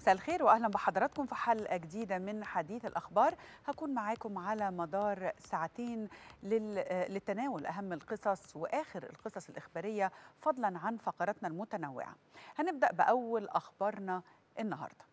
مساء الخير واهلا بحضراتكم في حلقه جديده من حديث الاخبار هكون معاكم على مدار ساعتين للتناول اهم القصص واخر القصص الاخباريه فضلا عن فقراتنا المتنوعه هنبدا باول اخبارنا النهارده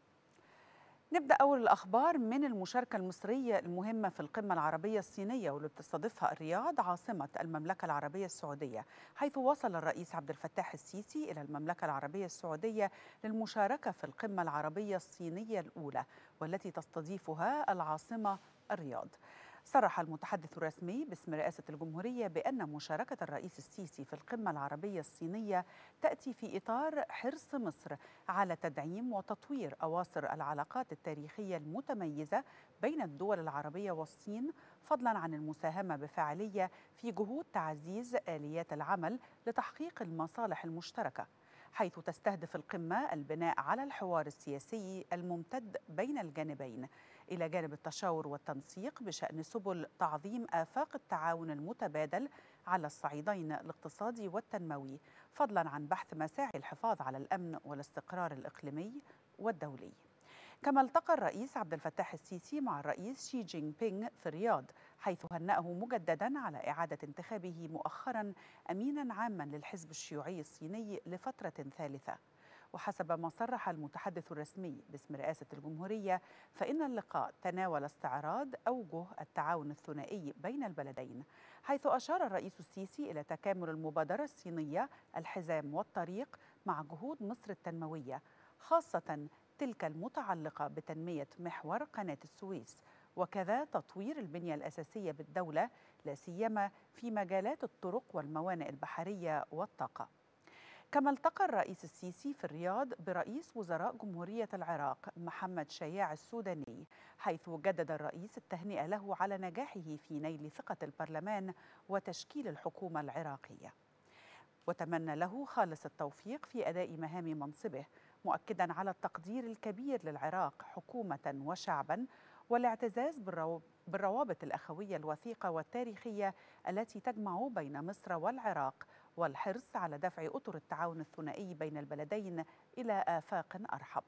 نبدا اول الاخبار من المشاركه المصريه المهمه في القمه العربيه الصينيه واللي بتستضيفها الرياض عاصمه المملكه العربيه السعوديه حيث وصل الرئيس عبد الفتاح السيسي الى المملكه العربيه السعوديه للمشاركه في القمه العربيه الصينيه الاولى والتي تستضيفها العاصمه الرياض صرح المتحدث الرسمي باسم رئاسة الجمهورية بأن مشاركة الرئيس السيسي في القمة العربية الصينية تأتي في إطار حرص مصر على تدعيم وتطوير أواصر العلاقات التاريخية المتميزة بين الدول العربية والصين فضلا عن المساهمة بفاعلية في جهود تعزيز آليات العمل لتحقيق المصالح المشتركة حيث تستهدف القمة البناء على الحوار السياسي الممتد بين الجانبين إلى جانب التشاور والتنسيق بشأن سبل تعظيم آفاق التعاون المتبادل على الصعيدين الاقتصادي والتنموي فضلا عن بحث مساعي الحفاظ على الأمن والاستقرار الإقليمي والدولي كما التقى الرئيس عبد الفتاح السيسي مع الرئيس شي جين بينغ في الرياض حيث هنأه مجددا على إعادة انتخابه مؤخرا أمينا عاما للحزب الشيوعي الصيني لفترة ثالثة وحسب ما صرح المتحدث الرسمي باسم رئاسة الجمهورية فإن اللقاء تناول استعراض أوجه التعاون الثنائي بين البلدين حيث أشار الرئيس السيسي إلى تكامل المبادرة الصينية الحزام والطريق مع جهود مصر التنموية خاصة تلك المتعلقة بتنمية محور قناة السويس وكذا تطوير البنية الأساسية بالدولة لا سيما في مجالات الطرق والموانئ البحرية والطاقة كما التقى الرئيس السيسي في الرياض برئيس وزراء جمهورية العراق محمد شياع السوداني حيث جدد الرئيس التهنئة له على نجاحه في نيل ثقة البرلمان وتشكيل الحكومة العراقية وتمنى له خالص التوفيق في أداء مهام منصبه مؤكدا على التقدير الكبير للعراق حكومة وشعبا والاعتزاز بالروابط الأخوية الوثيقة والتاريخية التي تجمع بين مصر والعراق والحرص على دفع أطر التعاون الثنائي بين البلدين إلى آفاق أرحب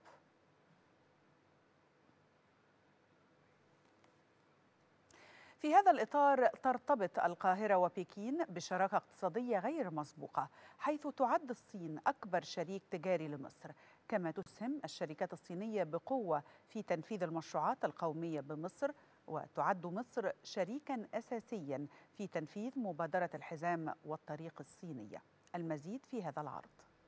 في هذا الإطار ترتبط القاهرة وبكين بشراكة اقتصادية غير مسبوقة حيث تعد الصين أكبر شريك تجاري لمصر كما تسهم الشركات الصينية بقوة في تنفيذ المشروعات القومية بمصر وتعد مصر شريكا أساسيا في تنفيذ مبادرة الحزام والطريق الصينية المزيد في هذا العرض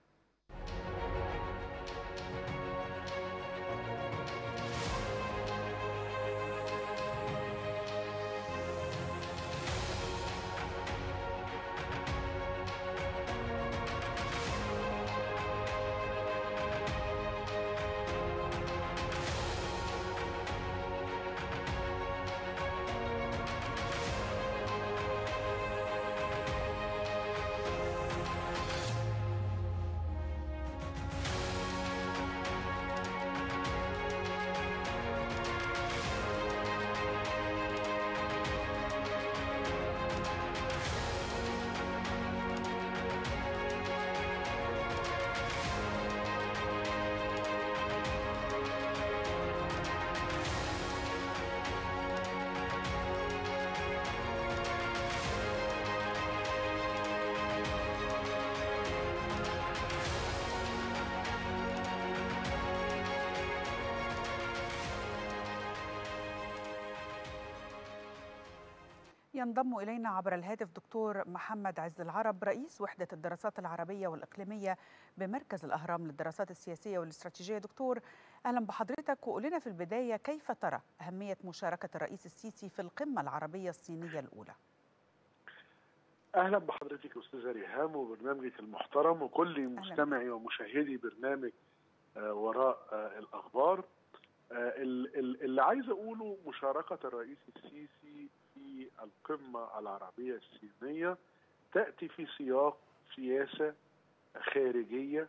ينضم إلينا عبر الهاتف دكتور محمد عز العرب رئيس وحدة الدراسات العربية والإقليمية بمركز الأهرام للدراسات السياسية والاستراتيجية دكتور أهلا بحضرتك وقولنا في البداية كيف ترى أهمية مشاركة الرئيس السيسي في القمة العربية الصينية الأولى اهلا بحضرتك استاذه ريهام وبرنامجك المحترم وكل مستمعي ومشاهدي برنامج وراء الاخبار اللي عايز اقوله مشاركه الرئيس السيسي في القمه العربيه الصينيه تاتي في سياق سياسه خارجيه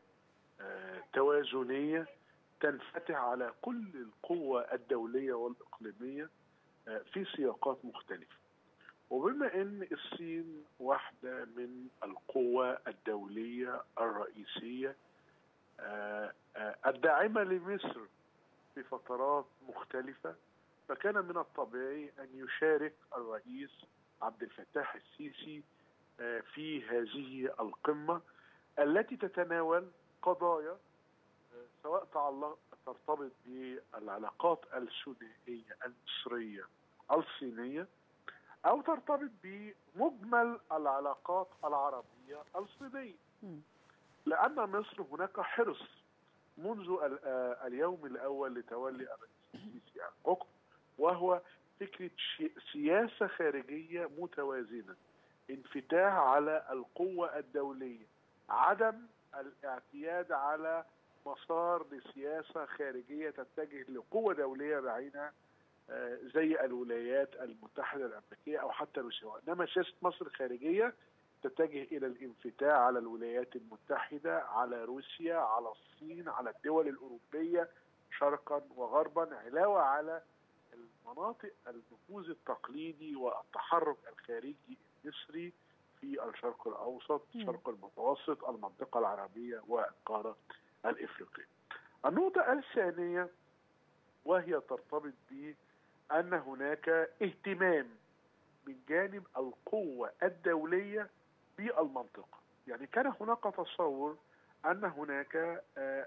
توازنيه تنفتح على كل القوى الدوليه والاقليميه في سياقات مختلفه وبما ان الصين واحده من القوى الدوليه الرئيسيه الداعمه لمصر في فترات مختلفة فكان من الطبيعي أن يشارك الرئيس عبد الفتاح السيسي في هذه القمة التي تتناول قضايا سواء تعلق ترتبط بالعلاقات الثنائية المصرية الصينية أو ترتبط بمجمل العلاقات العربية الصينية لأن مصر هناك حرص منذ اليوم الأول لتولي الرئيس السيسي الحكم وهو فكرة سياسة خارجية متوازنة انفتاح على القوة الدولية عدم الاعتياد على مسار لسياسة خارجية تتجه لقوة دولية بعينها زي الولايات المتحدة الأمريكية أو حتى روسيا إنما سياسة مصر الخارجية تتجه إلى الانفتاح على الولايات المتحدة على روسيا على الصين على الدول الأوروبية شرقا وغربا علاوة على المناطق النفوذ التقليدي والتحرك الخارجي المصري في الشرق الأوسط الشرق المتوسط المنطقة العربية والقارة الإفريقية النقطة الثانية وهي ترتبط بأن هناك اهتمام من جانب القوة الدولية بالمنطقة يعني كان هناك تصور أن هناك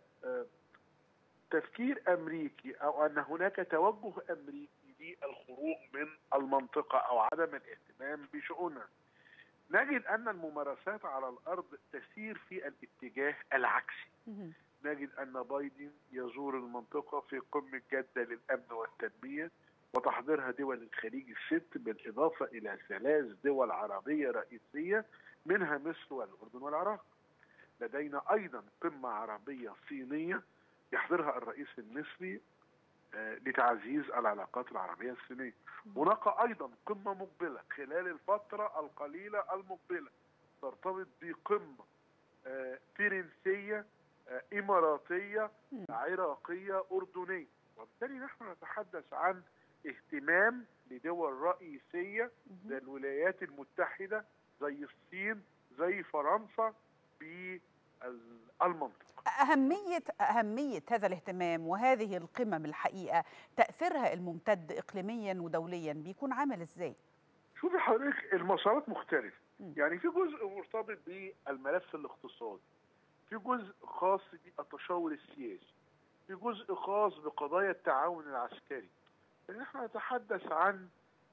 تفكير أمريكي أو أن هناك توجه أمريكي للخروج من المنطقة أو عدم الاهتمام بشؤونها نجد أن الممارسات على الأرض تسير في الاتجاه العكسي نجد أن بايدن يزور المنطقة في قمة جدة للأمن والتنمية وتحضيرها دول الخليج الست بالإضافة إلى ثلاث دول عربية رئيسية منها مصر والأردن والعراق لدينا أيضا قمة عربية صينية يحضرها الرئيس المصري لتعزيز العلاقات العربية الصينية هناك أيضا قمة مقبلة خلال الفترة القليلة المقبلة ترتبط بقمة فرنسية إماراتية عراقية أردنية وبالتالي نحن نتحدث عن اهتمام لدول رئيسية زي الولايات المتحدة زي الصين زي فرنسا بالمنطقة أهمية أهمية هذا الاهتمام وهذه القمم الحقيقة تأثيرها الممتد إقليميا ودوليا بيكون عامل إزاي؟ شوفي حضرتك المسارات مختلفة يعني في جزء مرتبط بالملف الاقتصادي في جزء خاص بالتشاور السياسي في جزء خاص بقضايا التعاون العسكري يعني نحن نتحدث عن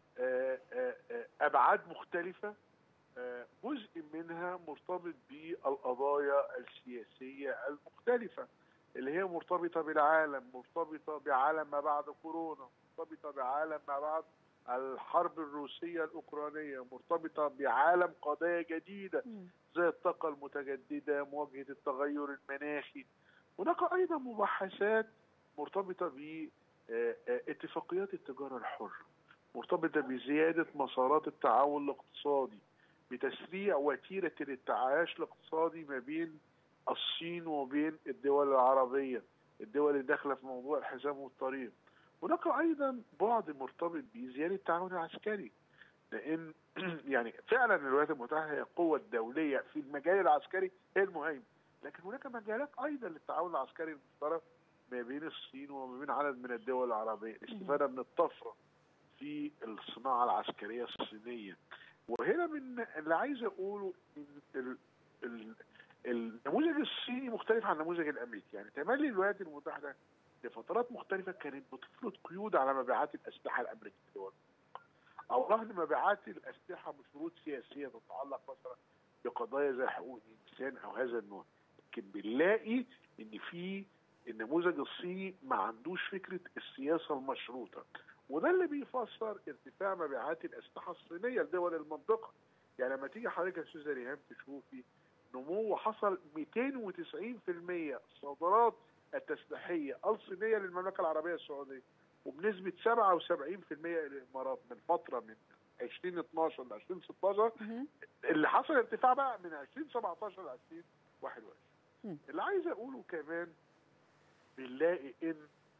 أبعاد مختلفة جزء منها مرتبط بالقضايا السياسية المختلفة اللي هي مرتبطة بالعالم مرتبطة بعالم ما بعد كورونا مرتبطة بعالم ما بعد الحرب الروسية الأوكرانية مرتبطة بعالم قضايا جديدة زي الطاقة المتجددة مواجهة التغير المناخي هناك أيضا مباحثات مرتبطة باتفاقيات التجارة الحرة مرتبطة بزيادة مسارات التعاون الاقتصادي بتسريع وتيرة التعايش الاقتصادي ما بين الصين وبين الدول العربية الدول اللي داخلة في موضوع الحزام والطريق هناك أيضا بعد مرتبط بزيادة التعاون العسكري لأن يعني فعلا الولايات المتحدة هي القوة الدولية في المجال العسكري هي المهيمن لكن هناك مجالات أيضا للتعاون العسكري المشترك ما بين الصين وما بين عدد من الدول العربية الاستفادة من الطفرة في الصناعة العسكرية الصينية وهنا من اللي عايز اقوله ان النموذج الصيني مختلف عن النموذج الامريكي يعني تملي الولايات المتحده لفترات مختلفه كانت بتفرض قيود على مبيعات الاسلحه الامريكيه لدول او رهن مبيعات الاسلحه بشروط سياسيه تتعلق مثلا بقضايا زي حقوق الانسان او هذا النوع لكن بنلاقي ان في النموذج الصيني ما عندوش فكره السياسه المشروطه وده اللي بيفسر ارتفاع مبيعات الاسلحه الصينيه لدول المنطقه يعني لما تيجي حضرتك يا استاذه ريهام تشوفي نمو حصل 290% صادرات التسليحيه الصينيه للمملكه العربيه السعوديه وبنسبه 77% الامارات من فتره من 2012 ل 2016 اللي حصل ارتفاع بقى من 2017 ل 2021 اللي عايز اقوله كمان بنلاقي ان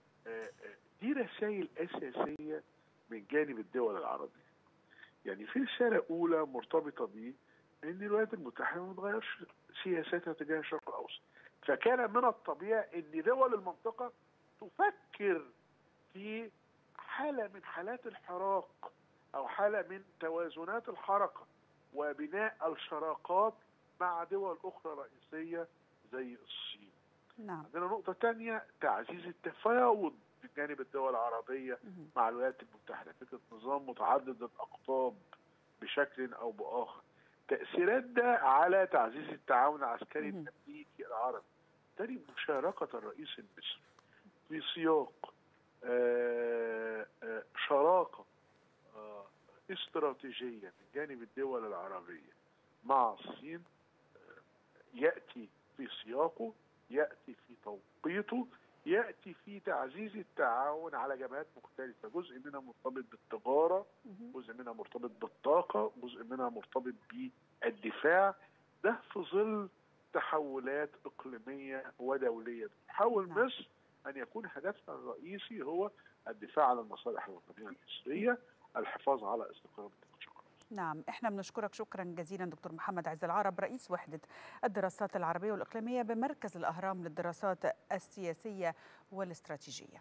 دي رسائل اساسيه من جانب الدول العربيه يعني في رساله اولى مرتبطه بيه ان الولايات المتحده ما تغيرش سياساتها تجاه الشرق الاوسط فكان من الطبيعي ان دول المنطقه تفكر في حاله من حالات الحراك او حاله من توازنات الحركه وبناء الشراكات مع دول اخرى رئيسيه زي الصين. نعم عندنا نقطه ثانيه تعزيز التفاوض في جانب الدول العربيه مهم. مع الولايات المتحده فكره نظام متعدد الاقطاب بشكل او باخر. تاثيرات ده على تعزيز التعاون العسكري مهم. الامريكي العربي. بالتالي مشاركه الرئيس المصري في سياق آه، آه، شراكه آه، استراتيجيه من جانب الدول العربيه مع الصين آه، ياتي في سياقه ياتي في توقيته ياتي في تعزيز التعاون على جبهات مختلفه جزء منها مرتبط بالتجاره مهم. جزء منها مرتبط بالطاقه جزء منها مرتبط بالدفاع ده في ظل تحولات اقليميه ودوليه تحاول نعم. مصر ان يكون هدفها الرئيسي هو الدفاع عن المصالح الوطنيه المصريه الحفاظ على استقرار الدول نعم احنا بنشكرك شكرا جزيلا دكتور محمد عز العرب رئيس وحده الدراسات العربيه والاقليميه بمركز الاهرام للدراسات السياسيه والاستراتيجيه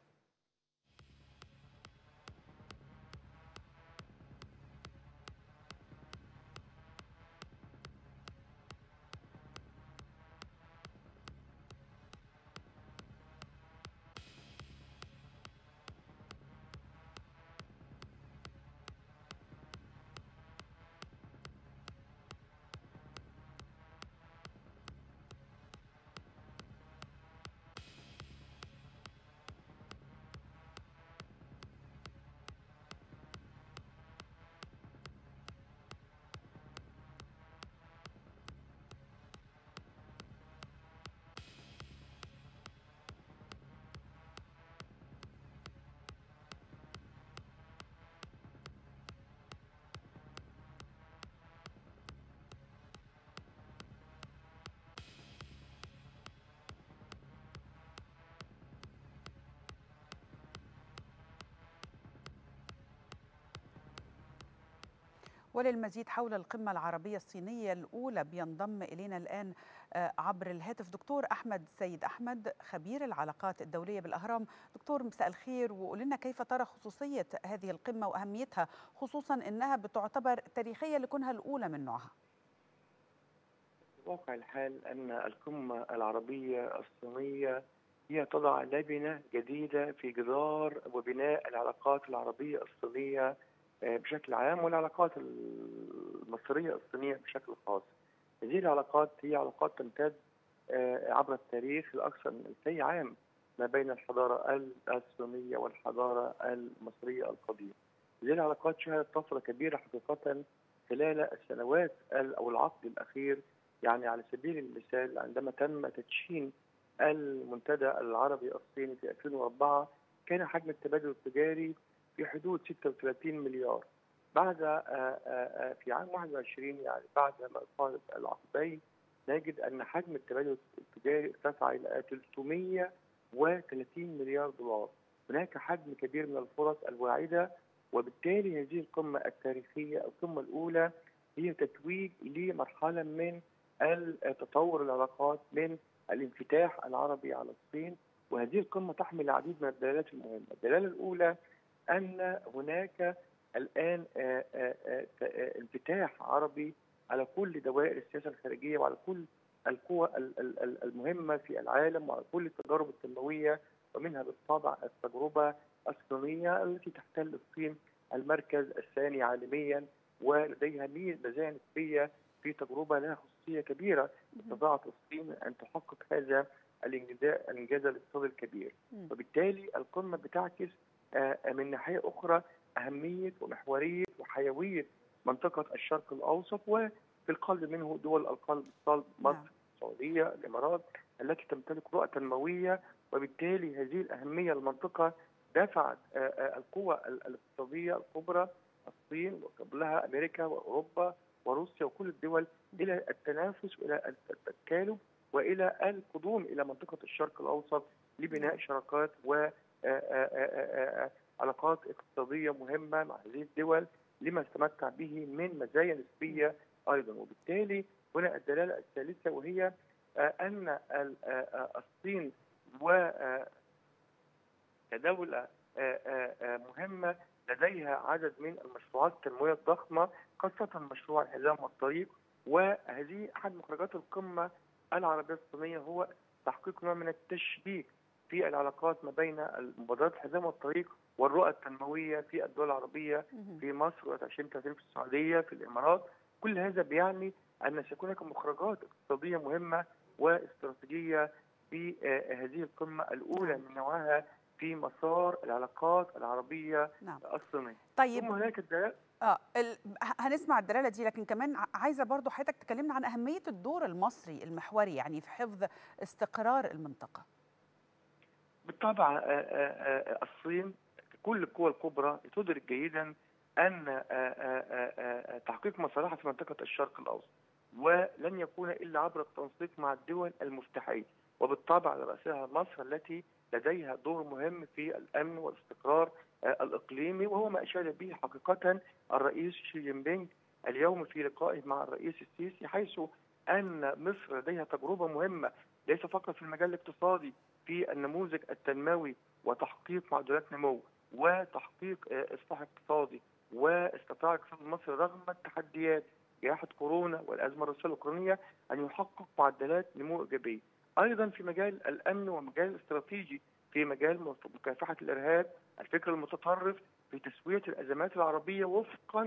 وللمزيد حول القمة العربية الصينية الأولى بينضم إلينا الآن آه، عبر الهاتف دكتور أحمد سيد أحمد خبير العلاقات الدولية بالأهرام دكتور مساء الخير وقول لنا كيف ترى خصوصية هذه القمة وأهميتها خصوصا أنها بتعتبر تاريخية لكونها الأولى من نوعها واقع الحال أن القمة العربية الصينية هي تضع لبنة جديدة في جدار وبناء العلاقات العربية الصينية آه، بشكل عام والعلاقات المصرية الصينية بشكل خاص هذه العلاقات هي علاقات تمتد آه، عبر التاريخ لأكثر من 2000 عام ما بين الحضارة الصينية والحضارة المصرية القديمة هذه العلاقات شهدت طفرة كبيرة حقيقة خلال السنوات ال- أو العقد الأخير يعني على سبيل المثال عندما تم تدشين المنتدى العربي الصيني في 2004 كان حجم التبادل التجاري في حدود 36 مليار بعد آه، آه، آه، في عام 21 يعني بعد ما صارت العقدين نجد ان حجم التبادل التجاري ارتفع الى 330 مليار دولار هناك حجم كبير من الفرص الواعده وبالتالي هذه القمه التاريخيه القمه الاولى هي تتويج لمرحله من تطور العلاقات من الانفتاح العربي على الصين وهذه القمه تحمل العديد من الدلالات المهمه، الدلاله الاولى ان هناك الان آه، آه، آه، آه، انفتاح عربي على كل دوائر السياسه الخارجيه وعلى كل القوى ال- ال- ال- المهمه في العالم وعلى كل التجارب التنمويه ومنها بالطبع التجربه الصينيه التي تحتل الصين المركز الثاني عالميا ولديها ميزه مزايا نسبيه في تجربه لها خصوصيه كبيره استطاعت الصين ان تحقق هذا الانجاز الانجاز الاقتصادي الكبير مم. وبالتالي القمه بتعكس آه، من ناحيه اخرى اهميه ومحوريه وحيويه منطقه الشرق الاوسط وفي القلب منه دول القلب الصلب مصر نعم. السعوديه الامارات التي تمتلك رؤى تنمويه وبالتالي هذه الاهميه للمنطقه دفعت آه، آه، القوى ال- الاقتصاديه الكبرى الصين وقبلها امريكا واوروبا وروسيا وكل الدول الى التنافس والى التكالب والى القدوم الى منطقه الشرق الاوسط لبناء شراكات و آه، آه، آه، آه، علاقات اقتصاديه مهمه مع هذه الدول لما تتمتع به من مزايا نسبيه ايضا وبالتالي هنا الدلاله الثالثه وهي آه، ان ال- آه، آه، الصين و آه، كدوله آه، آه، آه، مهمه لديها عدد من المشروعات التنمويه الضخمه خاصه مشروع الحزام والطريق وهذه احد مخرجات القمه العربيه الصينيه هو تحقيق نوع من التشبيك في العلاقات ما بين مبادرات الحزام والطريق والرؤى التنمويه في الدول العربيه مهم. في مصر و2030 في السعوديه في الامارات كل هذا بيعني ان سيكون هناك مخرجات اقتصاديه مهمه واستراتيجيه في آه، هذه القمه الاولى نعم. من نوعها في مسار العلاقات العربيه نعم الصينيه طيب ثم هناك الدلالة اه ال... ه- هنسمع الدلاله دي لكن كمان ع- عايزه برضو حضرتك تكلمنا عن اهميه الدور المصري المحوري يعني في حفظ استقرار المنطقه بالطبع آه، آه، آه، الصين كل القوى الكبرى تدرك جيدا ان آه، آه، آه، آه، تحقيق مصالحها في منطقه الشرق الاوسط ولن يكون الا عبر التنسيق مع الدول المفتاحيه وبالطبع على راسها مصر التي لديها دور مهم في الامن والاستقرار آه، الاقليمي وهو ما اشاد به حقيقه الرئيس شي جين بينغ اليوم في لقائه مع الرئيس السيسي حيث ان مصر لديها تجربه مهمه ليس فقط في المجال الاقتصادي في النموذج التنموي وتحقيق معدلات نمو وتحقيق آه، اصلاح اقتصادي واستطاع الاقتصاد المصري رغم التحديات جائحه كورونا والازمه الروسيه الاوكرانيه ان يحقق معدلات نمو ايجابيه. ايضا في مجال الامن ومجال الاستراتيجي في مجال مكافحه الارهاب، الفكر المتطرف في تسويه الازمات العربيه وفقا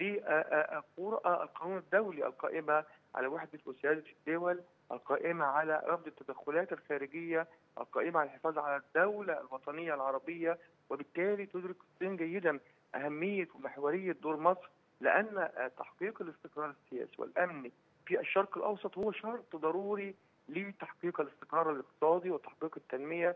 للقانون الدولي القائمه على وحده وسياده الدول، القائمه على رفض التدخلات الخارجيه القائمة على الحفاظ على الدولة الوطنية العربية وبالتالي تدرك الصين جيدا أهمية ومحورية دور مصر لأن آه، تحقيق الاستقرار السياسي والأمني في الشرق الأوسط هو شرط ضروري لتحقيق الاستقرار الاقتصادي وتحقيق التنمية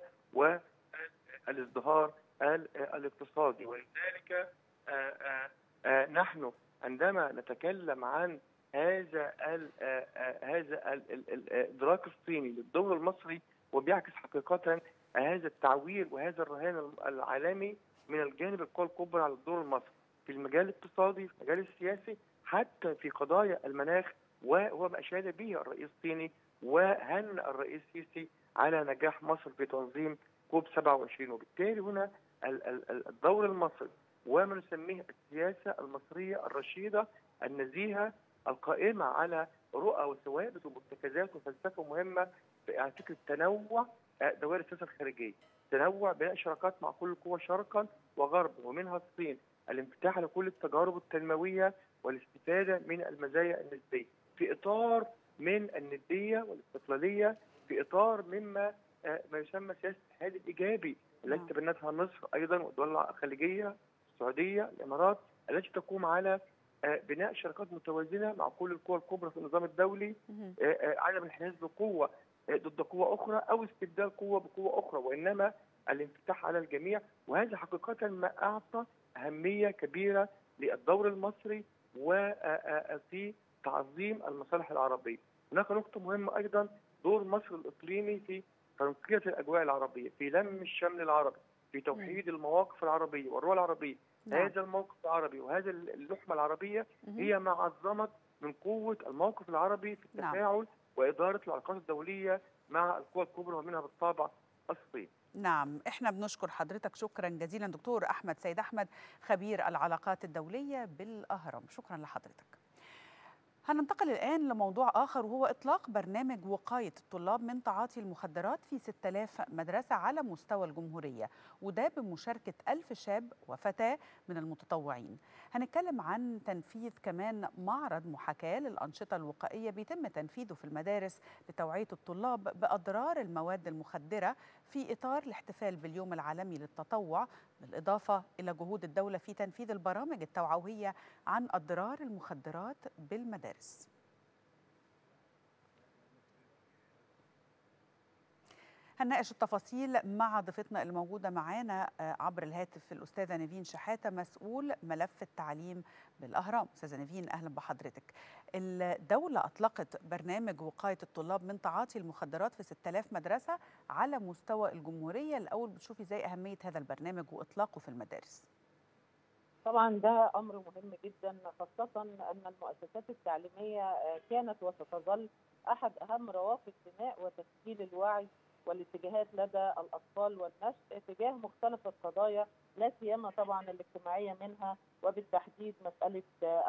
والازدهار ال- آه، الاقتصادي ولذلك آه، آه، آه، نحن عندما نتكلم عن هذا ال- آه، آه، هذا ال- ال- ال- الادراك الصيني للدور المصري وبيعكس حقيقة هذا التعويل وهذا الرهان العالمي من الجانب القوى الكبرى على الدور المصري في المجال الاقتصادي في المجال السياسي حتى في قضايا المناخ وهو ما أشاد به الرئيس الصيني وهن الرئيس السيسي على نجاح مصر في تنظيم كوب 27 وبالتالي هنا ال- ال- ال- الدور المصري وما نسميه السياسة المصرية الرشيدة النزيهة القائمة على رؤى وثوابت ومرتكزات وفلسفة مهمة على فكره تنوع آه، دوائر السياسه الخارجيه، تنوع بناء شراكات مع كل القوى شرقا وغربا ومنها الصين، الانفتاح على كل التجارب التنمويه والاستفاده من المزايا النسبيه، في اطار من النديه والاستقلاليه، في اطار مما آه، ما يسمى سياسه الاتحاد الايجابي التي نعم. تبنتها مصر ايضا والدول الخليجيه السعوديه الامارات التي تقوم على آه، بناء شراكات متوازنه مع كل القوى الكبرى في النظام الدولي مهم. آه، آه، عدم الانحياز بقوه آه، ضد قوه اخرى او استبدال قوه بقوه اخرى وانما الانفتاح على الجميع وهذا حقيقه ما اعطى اهميه كبيره للدور المصري وفي تعظيم المصالح العربيه. هناك نقطه مهمه ايضا دور مصر الاقليمي في تنقيه الاجواء العربيه، في لم الشمل العربي، في توحيد المواقف العربيه والرؤى العربيه، نعم. هذا الموقف العربي وهذا اللحمه العربيه مهم. هي ما عظمت من قوة الموقف العربي في نعم. التفاعل وإدارة العلاقات الدولية مع القوى الكبرى ومنها بالطبع الصين نعم احنا بنشكر حضرتك شكرا جزيلا دكتور احمد سيد احمد خبير العلاقات الدوليه بالاهرام شكرا لحضرتك هننتقل الآن لموضوع آخر وهو إطلاق برنامج وقاية الطلاب من تعاطي المخدرات في 6000 مدرسة على مستوى الجمهورية وده بمشاركة ألف شاب وفتاة من المتطوعين هنتكلم عن تنفيذ كمان معرض محاكاة للأنشطة الوقائية بيتم تنفيذه في المدارس لتوعية الطلاب بأضرار المواد المخدرة في إطار الاحتفال باليوم العالمي للتطوع بالإضافة إلى جهود الدولة في تنفيذ البرامج التوعوية عن أضرار المخدرات بالمدارس هنناقش التفاصيل مع ضيفتنا الموجودة معانا آه، عبر الهاتف الأستاذة نيفين شحاتة مسؤول ملف التعليم بالأهرام أستاذة نيفين أهلا بحضرتك الدولة أطلقت برنامج وقاية الطلاب من تعاطي المخدرات في 6000 مدرسة على مستوى الجمهورية الأول بتشوفي إزاي أهمية هذا البرنامج وإطلاقه في المدارس طبعا ده امر مهم جدا خاصه ان المؤسسات التعليميه آه، كانت وستظل احد اهم روافد بناء وتسجيل الوعي والاتجاهات لدى الاطفال والنشء تجاه مختلف القضايا لا سيما طبعا الاجتماعيه منها وبالتحديد مساله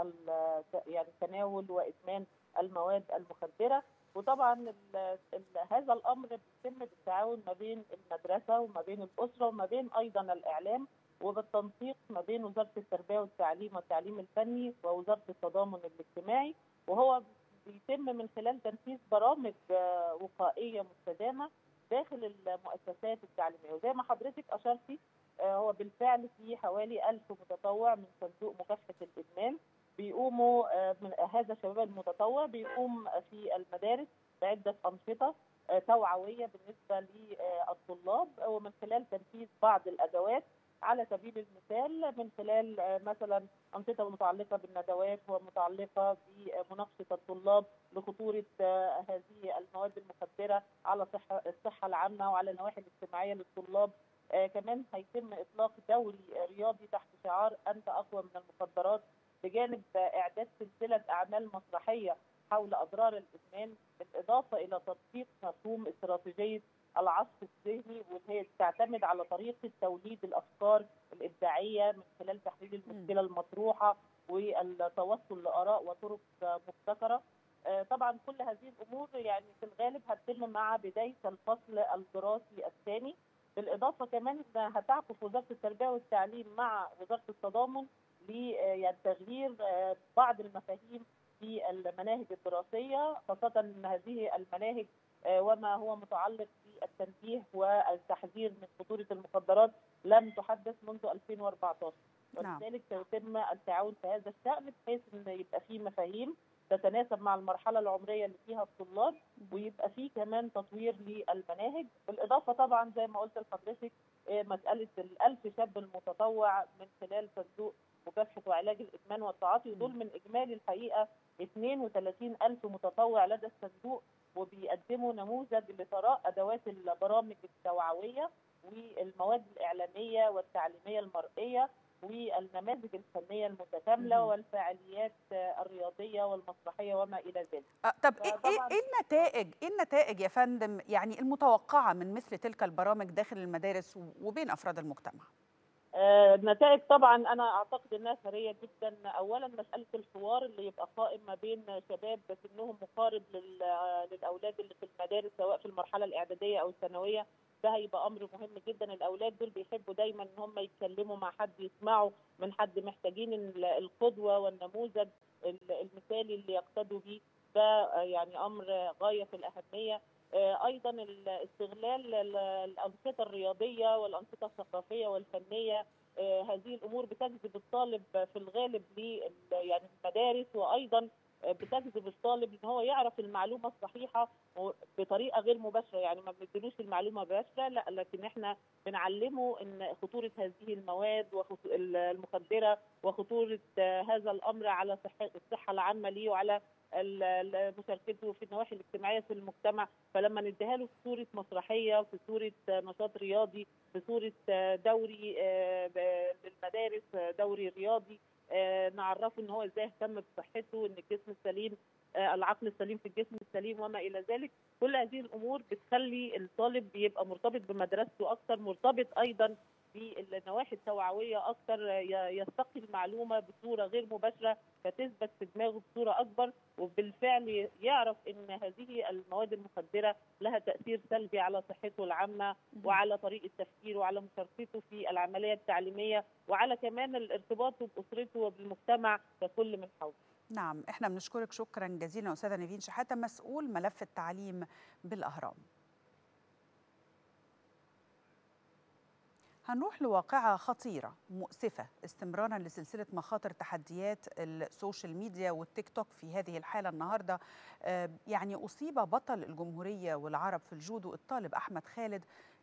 يعني تناول وادمان المواد المخدره وطبعا ال ال هذا الامر بيتم بالتعاون ما بين المدرسه وما بين الاسره وما بين ايضا الاعلام وبالتنسيق ما بين وزاره التربيه والتعليم والتعليم الفني ووزاره التضامن الاجتماعي وهو بيتم من خلال تنفيذ برامج وقائيه مستدامه داخل المؤسسات التعليميه وزي ما حضرتك اشرتي هو بالفعل في حوالي ألف متطوع من صندوق مكافحه الادمان بيقوموا من هذا الشباب المتطوع بيقوم في المدارس بعده انشطه توعويه بالنسبه للطلاب ومن خلال تنفيذ بعض الادوات على سبيل المثال من خلال مثلا انشطه متعلقه بالندوات ومتعلقه بمناقشه الطلاب لخطوره هذه المواد المخدره على صحه الصحه العامه وعلى النواحي الاجتماعيه للطلاب كمان هيتم اطلاق دوري رياضي تحت شعار انت اقوى من المخدرات بجانب اعداد سلسله اعمال مسرحيه حول اضرار الادمان بالاضافه الى تطبيق مفهوم استراتيجيه العصف الذهني واللي هي تعتمد على طريقه توليد الافكار الابداعيه من خلال تحليل المشكله المطروحه والتوصل لاراء وطرق مبتكره. طبعا كل هذه الامور يعني في الغالب هتتم مع بدايه الفصل الدراسي الثاني بالاضافه كمان هتعكف وزاره التربيه والتعليم مع وزاره التضامن ل يعني تغيير بعض المفاهيم في المناهج الدراسيه خاصه ان هذه المناهج وما هو متعلق بالتنبيه والتحذير من خطوره المخدرات لم تحدث منذ 2014 ولذلك سيتم التعاون في هذا الشان بحيث ان يبقى في مفاهيم تتناسب مع المرحله العمريه اللي فيها الطلاب ويبقى في كمان تطوير للمناهج بالاضافه طبعا زي ما قلت لحضرتك مساله الألف شاب المتطوع من خلال صندوق مكافحه وعلاج الادمان والتعاطي ودول من اجمالي الحقيقه 32 ألف متطوع لدى الصندوق وبيقدموا نموذج لثراء ادوات البرامج التوعويه والمواد الاعلاميه والتعليميه المرئيه والنماذج الفنيه المتكامله والفعاليات الرياضيه والمسرحيه وما الى ذلك. أه طب ايه ايه النتائج ايه النتائج يا فندم يعني المتوقعه من مثل تلك البرامج داخل المدارس وبين افراد المجتمع؟ النتائج طبعا انا اعتقد انها ثريه جدا اولا مساله الحوار اللي يبقى قائم ما بين شباب سنهم مقارب للاولاد اللي في المدارس سواء في المرحله الاعداديه او الثانويه ده هيبقى امر مهم جدا الاولاد دول بيحبوا دايما ان هم يتكلموا مع حد يسمعوا من حد محتاجين القدوه والنموذج المثالي اللي يقتدوا بيه ده يعني امر غايه في الاهميه ايضا استغلال الانشطه الرياضيه والانشطه الثقافيه والفنيه هذه الامور بتجذب الطالب في الغالب ل يعني المدارس وايضا بتجذب الطالب ان هو يعرف المعلومه الصحيحه بطريقه غير مباشره يعني ما بنديلوش المعلومه مباشره لا لكن احنا بنعلمه ان خطوره هذه المواد المخدره وخطوره هذا الامر على الصحه العامه ليه وعلى مشاركته في النواحي الاجتماعيه في المجتمع فلما نديها له في صوره مسرحيه في صوره نشاط رياضي في صوره دوري للمدارس دوري رياضي نعرفه ان هو ازاي يهتم بصحته ان الجسم السليم العقل السليم في الجسم السليم وما الى ذلك كل هذه الامور بتخلي الطالب بيبقى مرتبط بمدرسته اكثر مرتبط ايضا بالنواحي التوعويه اكثر يستقي المعلومه بصوره غير مباشره فتثبت في دماغه بصوره اكبر وبالفعل يعرف ان هذه المواد المخدره لها تاثير سلبي على صحته العامه وعلى طريقه تفكيره وعلى مشاركته في العمليه التعليميه وعلى كمان الارتباط باسرته وبالمجتمع ككل من حوله. نعم احنا بنشكرك شكرا جزيلا استاذه نيفين شحاته مسؤول ملف التعليم بالاهرام. هنروح لواقعة خطيرة مؤسفة استمرارا لسلسلة مخاطر تحديات السوشيال ميديا والتيك توك في هذه الحالة النهاردة يعني أصيب بطل الجمهورية والعرب في الجودو الطالب أحمد خالد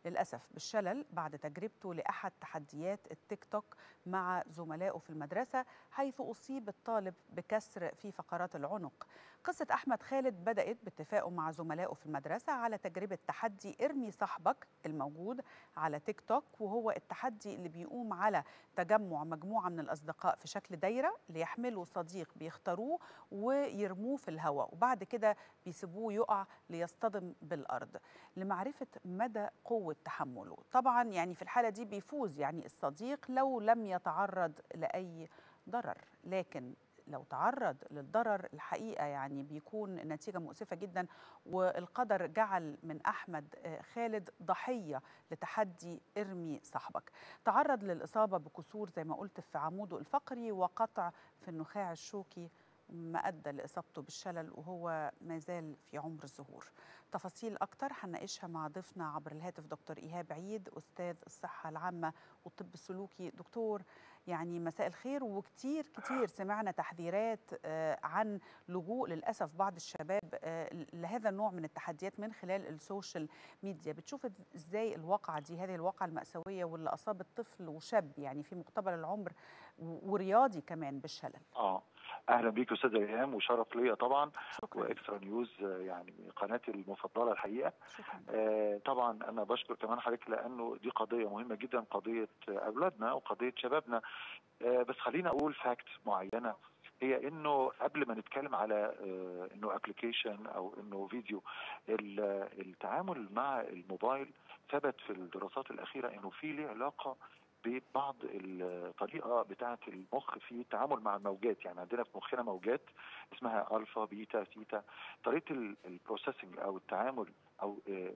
للأسف بالشلل بعد تجربته لأحد تحديات التيك توك مع زملائه في المدرسة حيث أصيب الطالب بكسر في فقرات العنق قصة أحمد خالد بدأت باتفاقه مع زملائه في المدرسة على تجربة تحدي ارمي صاحبك الموجود على تيك توك وهو التحدي اللي بيقوم على تجمع مجموعة من الأصدقاء في شكل دايرة ليحملوا صديق بيختاروه ويرموه في الهواء وبعد كده بيسيبوه يقع ليصطدم بالأرض لمعرفة مدى قوة تحمله طبعا يعني في الحالة دي بيفوز يعني الصديق لو لم يتعرض لأي ضرر لكن لو تعرض للضرر الحقيقه يعني بيكون النتيجه مؤسفه جدا والقدر جعل من احمد خالد ضحيه لتحدي ارمي صاحبك تعرض للاصابه بكسور زي ما قلت في عموده الفقري وقطع في النخاع الشوكي ما ادى لاصابته بالشلل وهو ما زال في عمر الزهور تفاصيل اكتر هنناقشها مع ضيفنا عبر الهاتف دكتور ايهاب عيد استاذ الصحه العامه والطب السلوكي دكتور يعني مساء الخير وكتير كتير سمعنا تحذيرات عن لجوء للاسف بعض الشباب لهذا النوع من التحديات من خلال السوشيال ميديا بتشوف ازاي الواقعه دي هذه الواقعه الماساويه واللي اصابت طفل وشاب يعني في مقتبل العمر ورياضي كمان بالشلل اه اهلا بيك استاذ ايهام وشرف ليا طبعا واكسترا نيوز يعني قناتي المفضله الحقيقه شكرا. آه طبعا انا بشكر كمان حضرتك لانه دي قضيه مهمه جدا قضيه اولادنا وقضيه شبابنا آه بس خلينا اقول فاكت معينه هي انه قبل ما نتكلم على آه انه ابلكيشن او انه فيديو التعامل مع الموبايل ثبت في الدراسات الاخيره انه في له علاقه ببعض الطريقه بتاعه المخ في التعامل مع الموجات يعني عندنا في مخنا موجات اسمها الفا بيتا ثيتا طريقه البروسيسنج او التعامل او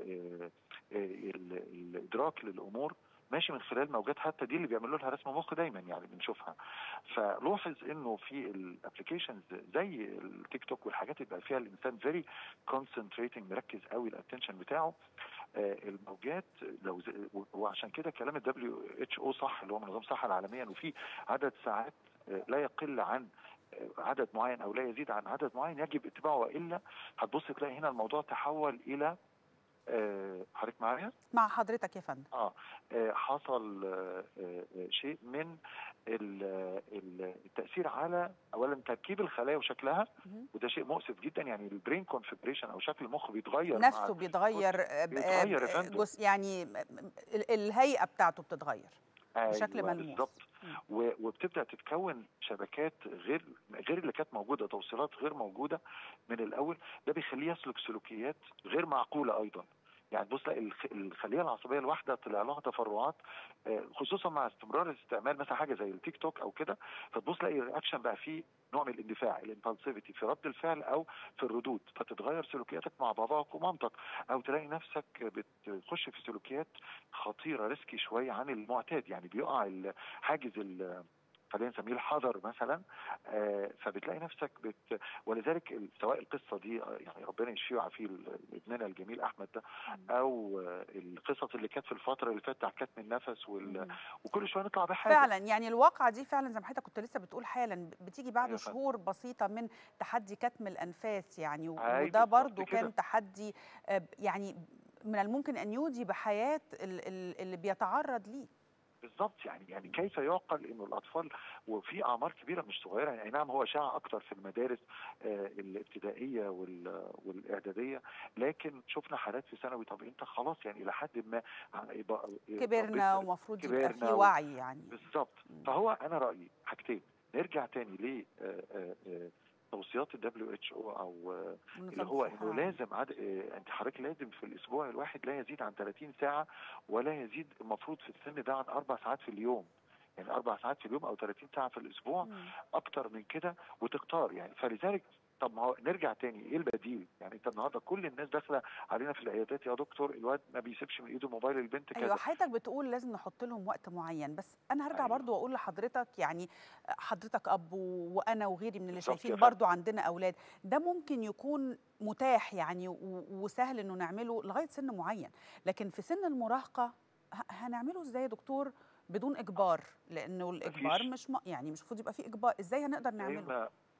الادراك للامور ماشي من خلال موجات حتى دي اللي بيعملوا لها رسم مخ دايما يعني بنشوفها فلوحظ انه في الابلكيشنز زي التيك توك والحاجات اللي بقى فيها الانسان فيري كونسنتريتنج مركز قوي الاتنشن بتاعه آه الموجات لو وعشان كده كلام الدبليو اتش او صح اللي هو منظمه الصحه العالميه انه في عدد ساعات آه لا يقل عن عدد معين او لا يزيد عن عدد معين يجب اتباعه والا هتبص تلاقي هنا الموضوع تحول الى حضرتك آه معايا؟ مع حضرتك يا فندم اه, آه حصل آه آه شيء من التاثير على اولا تركيب الخلايا وشكلها وده شيء مؤسف جدا يعني البرين كونفجريشن او شكل المخ بيتغير نفسه بيتغير بيتغير يا فندم جزء يعني الهيئه بتاعته بتتغير بشكل أيوة ملموس بالظبط وبتبدا تتكون شبكات غير غير اللي كانت موجوده توصيلات غير موجوده من الاول ده بيخليه يسلك سلوكيات غير معقوله ايضا يعني بص لا الخليه العصبيه الواحده طلع لها تفرعات خصوصا مع استمرار استعمال مثلا حاجه زي التيك توك او كده فتبص تلاقي الرياكشن بقى فيه نوع من الاندفاع الامبالسيفيتي في رد الفعل او في الردود فتتغير سلوكياتك مع باباك ومامتك او تلاقي نفسك بتخش في سلوكيات خطيره ريسكي شويه عن المعتاد يعني بيقع حاجز خلينا نسميه الحذر مثلا آه فبتلاقي نفسك بت ولذلك سواء القصه دي يعني ربنا يشفيه ويعافيه ابننا الجميل احمد ده او آه القصص اللي كانت في الفتره اللي فاتت كتم النفس وال... وكل شويه نطلع بحاجه فعلا يعني الواقعه دي فعلا زي ما حضرتك كنت لسه بتقول حالا بتيجي بعد أيوة شهور بسيطه من تحدي كتم الانفاس يعني وده برضو كان تحدي آه يعني من الممكن ان يودي بحياه اللي بيتعرض ليه بالظبط يعني يعني كيف يعقل انه الاطفال وفي اعمار كبيره مش صغيره يعني نعم هو شاع اكتر في المدارس آه الابتدائيه والاعداديه لكن شفنا حالات في ثانوي طب انت خلاص يعني الى حد ما يبقى كبرنا ومفروض يبقى في وعي يعني بالظبط فهو انا رايي حاجتين نرجع تاني ل توصيات الدبليو اتش او او اللي هو انه لازم عد... انت حضرتك لازم في الاسبوع الواحد لا يزيد عن 30 ساعه ولا يزيد المفروض في السن ده عن اربع ساعات في اليوم يعني اربع ساعات في اليوم او 30 ساعه في الاسبوع مم. اكتر من كده وتختار يعني فلذلك طب ما هو نرجع تاني ايه البديل؟ يعني انت النهارده كل الناس داخله علينا في العيادات يا دكتور الواد ما بيسيبش من ايده موبايل البنت كذا ايوه حضرتك بتقول لازم نحط لهم وقت معين بس انا هرجع أيوة. برضو واقول لحضرتك يعني حضرتك اب وانا وغيري من اللي شايفين برضو عندنا اولاد ده ممكن يكون متاح يعني وسهل انه نعمله لغايه سن معين لكن في سن المراهقه هنعمله ازاي يا دكتور بدون اجبار لانه الاجبار مش م... يعني مش المفروض يبقى فيه اجبار ازاي هنقدر نعمله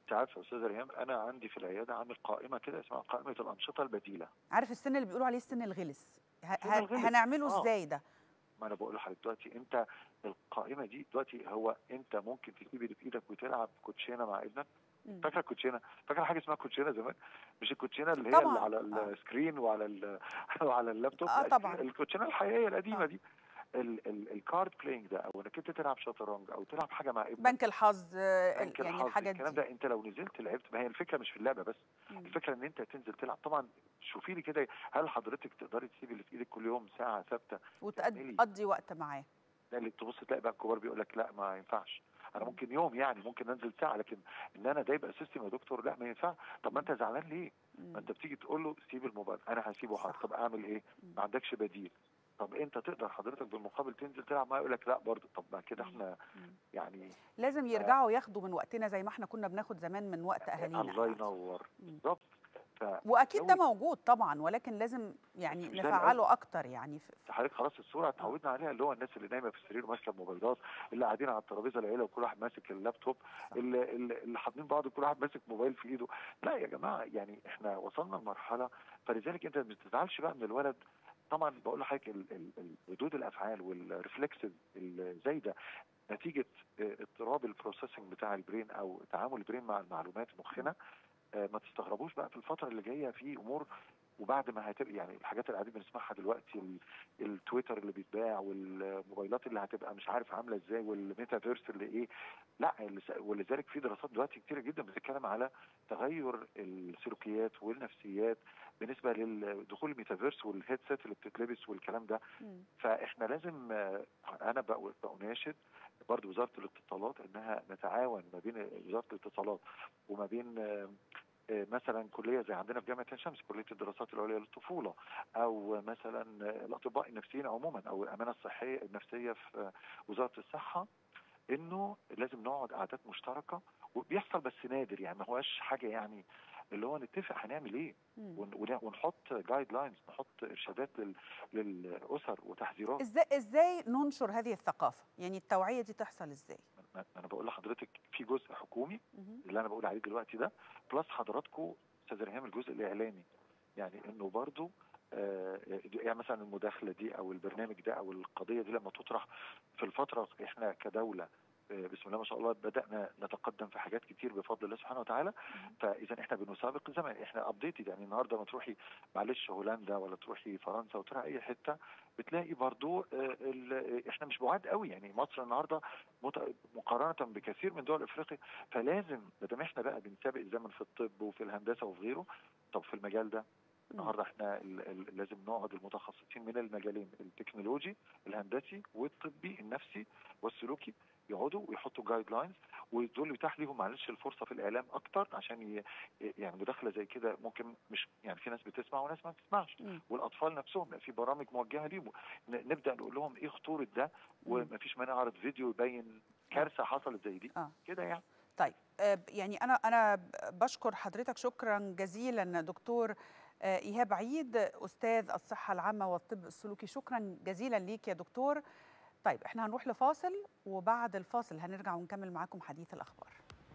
انت عارفه يا استاذه ريهام انا عندي في العياده عامل قائمه كده اسمها قائمه الانشطه البديله عارف السن اللي بيقولوا عليه السن الغلس ه- سن ه- الغلس. هنعمله آه. ازاي ده ما انا بقول لحضرتك دلوقتي انت القائمه دي دلوقتي هو انت ممكن تسيب اللي في ايدك وتلعب كوتشينه مع ابنك مم. فاكره الكوتشينه فاكره حاجه اسمها كوتشينه زمان مش الكوتشينه اللي هي طبعاً. اللي على آه. السكرين وعلى ال- وعلى اللابتوب آه، لا، طبعاً. الكوتشينه الحقيقيه القديمه آه. دي ال- ال- الكارد بلاينج ده او انك انت تلعب شطرنج او تلعب حاجه مع ابنك بنك الحظ آه، بنك يعني الحظ، الحاجات الكلام دي ده انت لو نزلت لعبت ما هي الفكره مش في اللعبه بس مم. الفكره ان انت تنزل تلعب طبعا شوفي لي كده هل حضرتك تقدري تسيبي اللي في ايدك كل يوم ساعه ثابته تعملي. وتقضي وقت معاه ده اللي تبص تلاقي بقى الكبار بيقول لك لا ما ينفعش انا مم. ممكن يوم يعني ممكن انزل ساعه لكن ان انا ده يبقى سيستم يا دكتور لا ما ينفع طب ما انت زعلان ليه؟ مم. ما انت بتيجي تقول له سيب الموبايل انا هسيبه حاضر صح. طب اعمل ايه؟ مم. ما عندكش بديل طب انت تقدر حضرتك بالمقابل تنزل تلعب معاه يقول لك لا برضه طب ما كده مم. احنا مم. يعني لازم يرجعوا ياخدوا من وقتنا زي ما احنا كنا بناخد زمان من وقت اهالينا الله يعني. ينور مم. بالظبط ف واكيد ده لو- موجود طبعا ولكن لازم يعني مش ده نفعله اكتر يعني في في- حضرتك خلاص الصوره اتعودنا عليها اللي هو الناس اللي نايمه في السرير وماسكه الموبايلات اللي قاعدين على الترابيزه العيله وكل واحد ماسك اللابتوب صح. اللي اللي اللي حاضنين بعض كل واحد ماسك موبايل في ايده لا يا جماعه يعني احنا وصلنا لمرحله فلذلك انت ما تزعلش بقى من الولد طبعا بقول لحضرتك ال- ال- ال- ردود الافعال والريفلكسز الزايده نتيجه اه، اضطراب البروسيسنج بتاع البرين او تعامل البرين مع المعلومات مخنا اه، ما تستغربوش بقى في الفتره اللي جايه في امور وبعد ما هتبقى يعني الحاجات اللي قاعدين بنسمعها دلوقتي ال- التويتر اللي بيتباع والموبايلات اللي هتبقى مش عارف عامله ازاي والميتافيرس اللي ايه لا اللي س- ولذلك في دراسات دلوقتي كتيره جدا بتتكلم على تغير السلوكيات والنفسيات بالنسبه لدخول الميتافيرس والهيدسيت اللي بتتلبس والكلام ده مم. فاحنا لازم آه، انا بق- بناشد برضه وزاره الاتصالات انها نتعاون ما بين وزاره الاتصالات وما بين آه، آه، مثلا كليه زي عندنا في جامعه عين شمس كليه الدراسات العليا للطفوله او مثلا آه، الاطباء النفسيين عموما او الامانه الصحيه النفسيه في آه، وزاره الصحه انه لازم نقعد قعدات مشتركه وبيحصل بس نادر يعني ما هواش حاجه يعني اللي هو نتفق هنعمل ايه مم. ون- ون- ونحط جايد لاينز نحط ارشادات لل- للاسر وتحذيرات ازاي ازاي ننشر هذه الثقافه يعني التوعيه دي تحصل ازاي ما- انا بقول لحضرتك في جزء حكومي مهم. اللي انا بقول عليه دلوقتي ده بلس حضراتكم استاذ ريهام الجزء الاعلامي يعني انه برضو آه، يعني مثلا المداخله دي او البرنامج ده او القضيه دي لما تطرح في الفتره احنا كدوله آه، بسم الله ما شاء الله بدانا نتقدم في حاجات كتير بفضل الله سبحانه وتعالى فاذا احنا بنسابق الزمن احنا ابديتد يعني النهارده ما تروحي معلش هولندا ولا تروحي فرنسا وتروحي اي حته بتلاقي برضو آه، ال- احنا مش بعاد قوي يعني مصر النهارده مت- مقارنه بكثير من دول افريقيا فلازم ما دام احنا بقى بنسابق الزمن في الطب وفي الهندسه وفي غيره طب في المجال ده النهارده احنا ال- ال- لازم نقعد المتخصصين من المجالين التكنولوجي الهندسي والطبي النفسي والسلوكي يقعدوا ويحطوا جايد لاينز ودول يتاح ليهم معلش الفرصه في الاعلام اكتر عشان ي... يعني مداخله زي كده ممكن مش يعني في ناس بتسمع وناس ما بتسمعش مم. والاطفال نفسهم بقى في برامج موجهه ليهم ن- نبدا نقول لهم ايه خطوره ده ومفيش مانع اعرض فيديو يبين كارثه حصلت زي دي آه. كده يعني طيب آه، يعني انا انا بشكر حضرتك شكرا جزيلا دكتور آه، ايهاب عيد استاذ الصحه العامه والطب السلوكي شكرا جزيلا ليك يا دكتور طيب احنا هنروح لفاصل وبعد الفاصل هنرجع ونكمل معاكم حديث الاخبار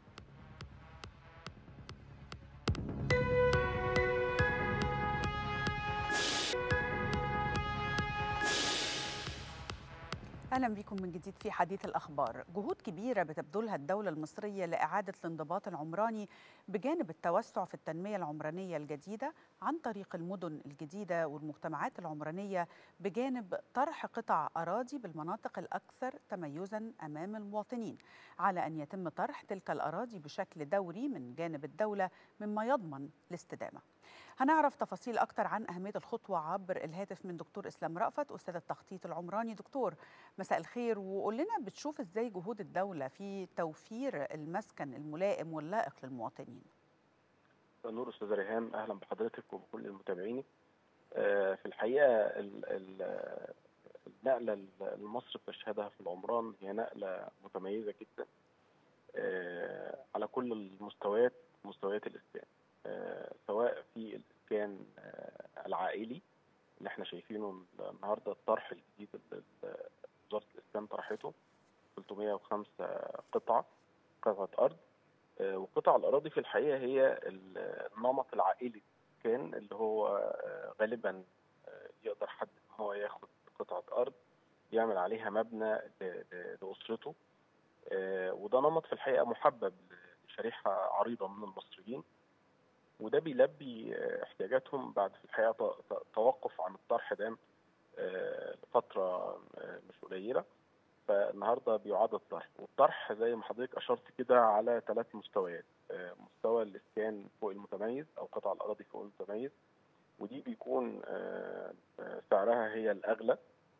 اهلا بكم من جديد في حديث الاخبار جهود كبيره بتبذلها الدوله المصريه لاعاده الانضباط العمراني بجانب التوسع في التنميه العمرانيه الجديده عن طريق المدن الجديده والمجتمعات العمرانيه بجانب طرح قطع اراضي بالمناطق الاكثر تميزا امام المواطنين على ان يتم طرح تلك الاراضي بشكل دوري من جانب الدوله مما يضمن الاستدامه هنعرف تفاصيل أكتر عن أهمية الخطوة عبر الهاتف من دكتور إسلام رأفت أستاذ التخطيط العمراني دكتور مساء الخير وقول لنا بتشوف إزاي جهود الدولة في توفير المسكن الملائم واللائق للمواطنين نور استاذ ريهام اهلا بحضرتك وبكل المتابعين آه، في الحقيقه ال- ال- النقله اللي مصر بتشهدها في العمران هي نقله متميزه جدا آه، على كل المستويات مستويات الاسكان آه، سواء في الاسكان آه، العائلي اللي احنا شايفينه النهارده الطرح الجديد اللي وزاره الاسكان طرحته 305 قطعه قطعه ارض آه، وقطع الأراضي في الحقيقة هي ال- النمط العائلي كان اللي هو آه، غالبا آه، يقدر حد إن هو ياخد قطعة أرض يعمل عليها مبنى ل- ل- لأسرته آه، وده نمط في الحقيقة محبب لشريحة عريضة من المصريين وده بيلبي آه، احتياجاتهم بعد في الحقيقة ت- ت- توقف عن الطرح دام آه، لفترة آه، مش قليلة فالنهارده بيعاد الطرح والطرح زي ما حضرتك اشرت كده على ثلاث مستويات آه، مستوى الاسكان فوق المتميز او قطع الاراضي فوق المتميز ودي بيكون آه، آه، سعرها هي الاغلى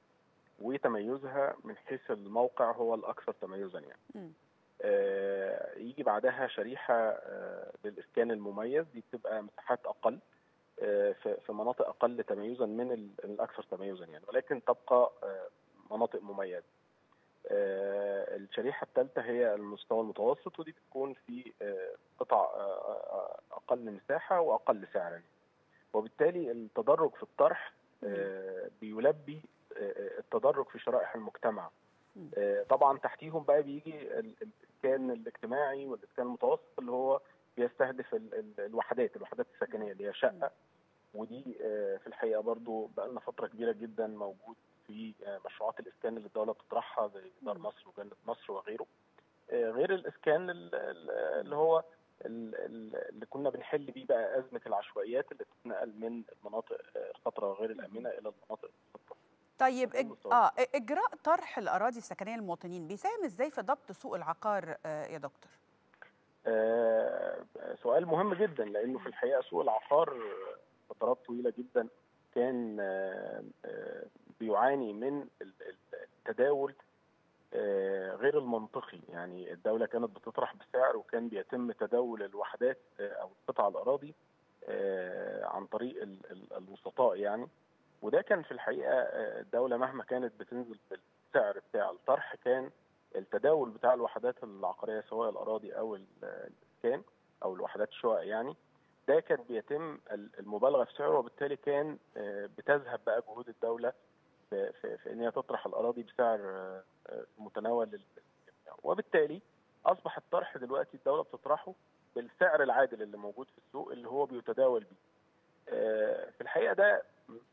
وتميزها من حيث الموقع هو الاكثر تميزا يعني مم. آه، يجي بعدها شريحه آه، للاسكان المميز دي بتبقى مساحات اقل آه، في في مناطق اقل تميزا من ال- الاكثر تميزا يعني ولكن تبقى آه، مناطق مميزه آه، الشريحة الثالثة هي المستوى المتوسط ودي بتكون في آه، قطع آه، آه، أقل مساحة وأقل سعرا وبالتالي التدرج في الطرح آه، بيلبي آه، التدرج في شرائح المجتمع مم. آه، طبعا تحتيهم بقى بيجي ال- الإسكان الاجتماعي والإسكان المتوسط اللي هو بيستهدف ال- ال- الوحدات الوحدات السكنية اللي هي شقة ودي آه، في الحقيقة برضو بقى لنا فترة كبيرة جدا موجود في آه، مشروعات الإسكان اللي الدولة بتطرحها زي دار مم. مصر وجنة مصر وغيره آه، غير الإسكان ال- ال- اللي هو ال- ال- اللي كنا بنحل بيه بقى أزمة العشوائيات اللي بتتنقل من المناطق آه، الفترة غير الآمنة إلى المناطق الخطرة طيب ده إج... المستوى. اه اجراء طرح الاراضي السكنيه للمواطنين بيساهم ازاي في ضبط سوق العقار آه يا دكتور آه، سؤال مهم جدا لانه في الحقيقه سوق العقار فترات طويله جدا كان آه، آه، بيعاني من ال- ال- التداول آه، غير المنطقي يعني الدوله كانت بتطرح بسعر وكان بيتم تداول الوحدات آه، او قطع الاراضي آه، عن طريق ال- ال- الوسطاء يعني وده كان في الحقيقه آه، الدوله مهما كانت بتنزل بالسعر بتاع الطرح كان التداول بتاع الوحدات العقاريه سواء الاراضي او ال- الاسكان او الوحدات الشقق يعني ده كان بيتم ال- المبالغه في سعره وبالتالي كان آه، بتذهب بقى جهود الدوله في, في, في ان هي تطرح الاراضي بسعر آه، آه، متناول للجميع وبالتالي اصبح الطرح دلوقتي الدوله بتطرحه بالسعر العادل اللي موجود في السوق اللي هو بيتداول بيه. آه، في الحقيقه ده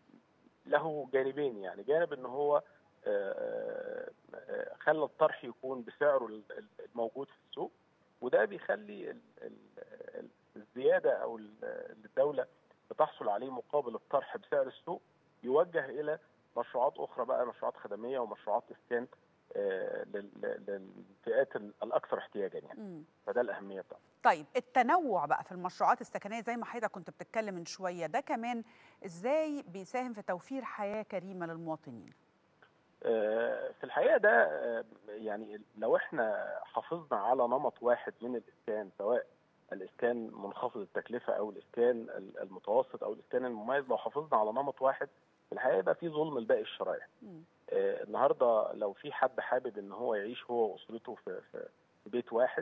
له جانبين يعني جانب ان هو آه، آه، خلى الطرح يكون بسعره ال- ال- الموجود في السوق وده بيخلي ال- ال- ال- الزياده او ال- اللي الدوله بتحصل عليه مقابل الطرح بسعر السوق يوجه الى مشروعات اخرى بقى مشروعات خدميه ومشروعات اسكان آه، لل- للفئات ال- الاكثر احتياجا يعني مم. فده الاهميه بتاعته طيب التنوع بقى في المشروعات السكنيه زي ما حضرتك كنت بتتكلم من شويه ده كمان ازاي بيساهم في توفير حياه كريمه للمواطنين آه، في الحقيقه ده آه، يعني لو احنا حافظنا على نمط واحد من الاسكان سواء الاسكان منخفض التكلفه او الاسكان ال- المتوسط او الاسكان المميز لو حافظنا على نمط واحد في الحقيقه يبقى في ظلم لباقي الشرائح مم. آه، النهارده لو في حد حابب ان هو يعيش هو واسرته في في في بيت واحد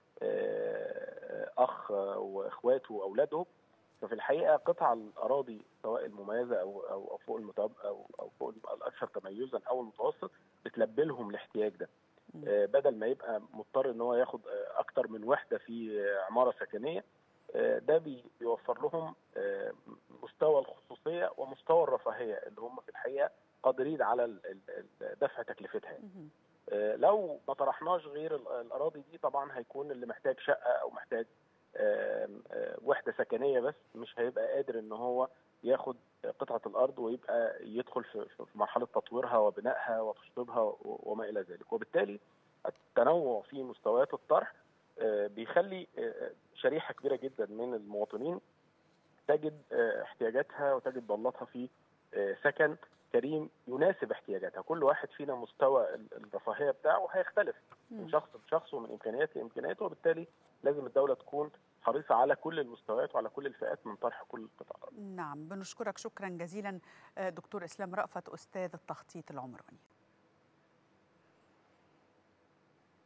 آه، اخ واخواته واولادهم ففي الحقيقه قطع الاراضي سواء المميزه او او أو فوق المتب او او فوق الاكثر تميزا او المتوسط بتلبي لهم الاحتياج ده مم. آه، بدل ما يبقى مضطر ان هو ياخد آه، اكتر من وحده في آه، عماره سكنيه آه، ده بي- بيوفر لهم آه، مستوى الخصوصيه ومستوى الرفاهيه اللي هم في الحقيقه قادرين على ال- ال- ال- دفع تكلفتها يعني. مهم. آه، لو ما طرحناش غير ال- الاراضي دي طبعا هيكون اللي محتاج شقه او محتاج آم، آه، وحده سكنيه بس مش هيبقى قادر ان هو ياخد قطعه الارض ويبقى يدخل في في مرحله تطويرها وبنائها وتشطيبها و- وما الى ذلك وبالتالي التنوع في مستويات الطرح آه، بيخلي آه، شريحه كبيره جدا من المواطنين تجد آه، احتياجاتها وتجد ضالتها في آه، سكن كريم يناسب احتياجاتها كل واحد فينا مستوى ال- الرفاهيه بتاعه هيختلف من مم. شخص لشخص ومن امكانيات لامكانيات وبالتالي لازم الدوله تكون حريصه على كل المستويات وعلى كل الفئات من طرح كل القطاعات نعم بنشكرك شكرا جزيلا آه، دكتور اسلام رأفت استاذ التخطيط العمراني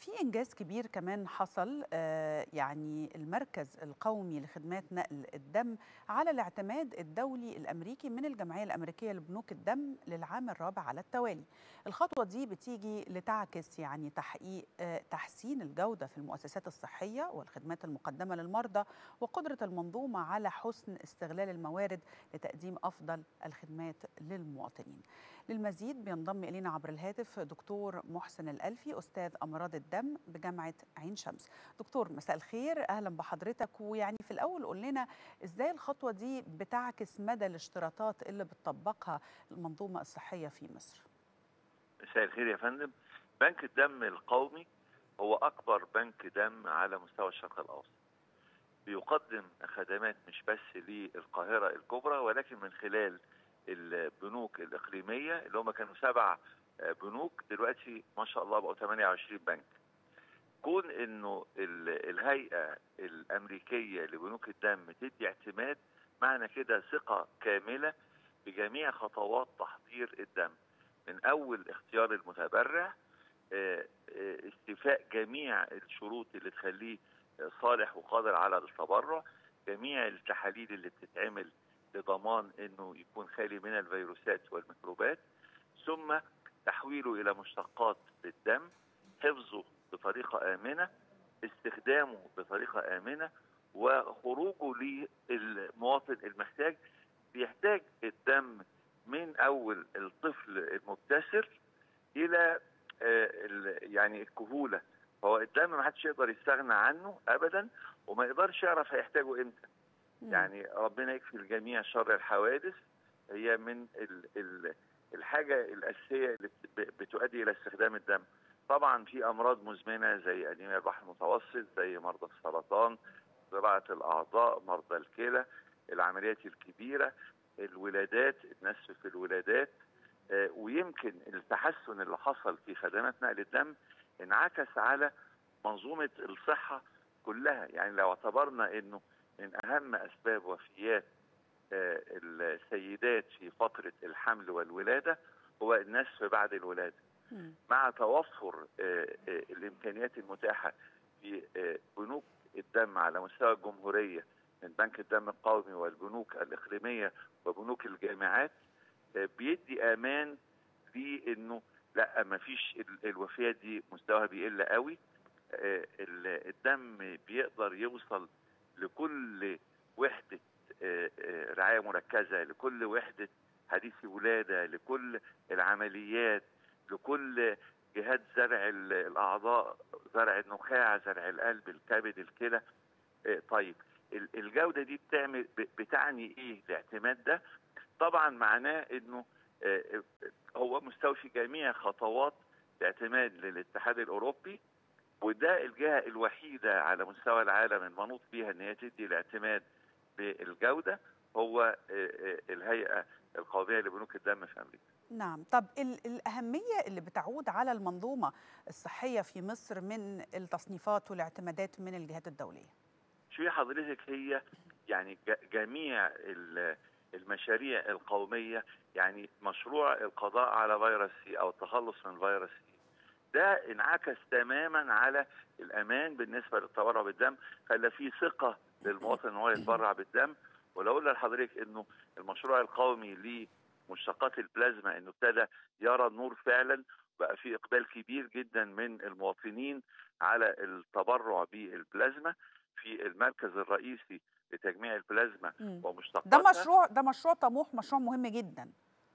في إنجاز كبير كمان حصل آه، يعني المركز القومي لخدمات نقل الدم على الاعتماد الدولي الأمريكي من الجمعية الأمريكية لبنوك الدم للعام الرابع على التوالي الخطوة دي بتيجي لتعكس يعني تحقيق آه، تحسين الجودة في المؤسسات الصحية والخدمات المقدمة للمرضى وقدرة المنظومة على حسن استغلال الموارد لتقديم أفضل الخدمات للمواطنين للمزيد بينضم إلينا عبر الهاتف دكتور محسن الألفي أستاذ أمراض الدم بجامعة عين شمس دكتور مساء الخير أهلا بحضرتك ويعني في الأول قول لنا إزاي الخطوة دي بتعكس مدى الاشتراطات اللي بتطبقها المنظومة الصحية في مصر مساء الخير يا فندم بنك الدم القومي هو أكبر بنك دم على مستوى الشرق الأوسط بيقدم خدمات مش بس للقاهرة الكبرى ولكن من خلال البنوك الإقليمية اللي هم كانوا سبع آه، بنوك دلوقتي ما شاء الله بقوا 28 بنك كون انه ال- الهيئة الأمريكية لبنوك الدم تدي اعتماد معنى كده ثقة كاملة بجميع خطوات تحضير الدم من أول اختيار المتبرع آه، آه، استيفاء جميع الشروط اللي تخليه آه، صالح وقادر على التبرع جميع التحاليل اللي بتتعمل لضمان انه يكون خالي من الفيروسات والميكروبات ثم تحويله الى مشتقات للدم حفظه بطريقه امنه استخدامه بطريقه امنه وخروجه للمواطن المحتاج بيحتاج الدم من اول الطفل المبتسر الى آه، ال- يعني الكهوله هو الدم ما حدش يقدر يستغنى عنه ابدا وما يقدرش يعرف هيحتاجه امتى يعني ربنا يكفي الجميع شر الحوادث هي من ال ال الحاجة الأساسية اللي بت- بتؤدي إلى استخدام الدم طبعا في أمراض مزمنة زي أنيميا البحر المتوسط زي مرضى السرطان زراعة الأعضاء مرضى الكلى العمليات الكبيرة الولادات النسف في الولادات آه، ويمكن التحسن اللي حصل في خدمات نقل الدم انعكس على منظومة الصحة كلها يعني لو اعتبرنا انه من اهم اسباب وفيات آه، السيدات في فتره الحمل والولاده هو النسف بعد الولاده مم. مع توفر آه، آه، الامكانيات المتاحه في آه، بنوك الدم على مستوى الجمهوريه من بنك الدم القومي والبنوك الاقليميه وبنوك الجامعات آه، بيدي امان في انه لا ما فيش الوفيات دي مستواها بيقل قوي آه، ال- الدم بيقدر يوصل لكل وحدة آه، آه، رعاية مركزة لكل وحدة حديث ولادة لكل العمليات لكل جهات زرع ال- الأعضاء زرع النخاع زرع القلب الكبد الكلى آه، طيب ال- الجودة دي بتعمل ب- بتعني إيه الاعتماد ده طبعا معناه إنه آه، آه، هو مستوفي جميع خطوات الاعتماد للاتحاد الأوروبي وده الجهة الوحيدة على مستوى العالم المنوط بيها ان هي تدي الاعتماد بالجودة هو آه، آه، الهيئة القومية لبنوك الدم في أمريكا نعم طب ال- الأهمية اللي بتعود على المنظومة الصحية في مصر من التصنيفات والاعتمادات من الجهات الدولية شوفي حضرتك هي يعني ج- جميع ال- المشاريع القومية يعني مشروع القضاء على فيروس سي أو التخلص من فيروس سي ده انعكس تماما على الأمان بالنسبة للتبرع بالدم خلى فيه ثقة للمواطن ان هو يتبرع بالدم ولو قلنا لحضرتك انه المشروع القومي لمشتقات البلازما انه ابتدى يرى النور فعلا بقى في اقبال كبير جدا من المواطنين على التبرع بالبلازما في المركز الرئيسي لتجميع البلازما مم. ومشتقاتها ده مشروع ده مشروع طموح مشروع مهم جدا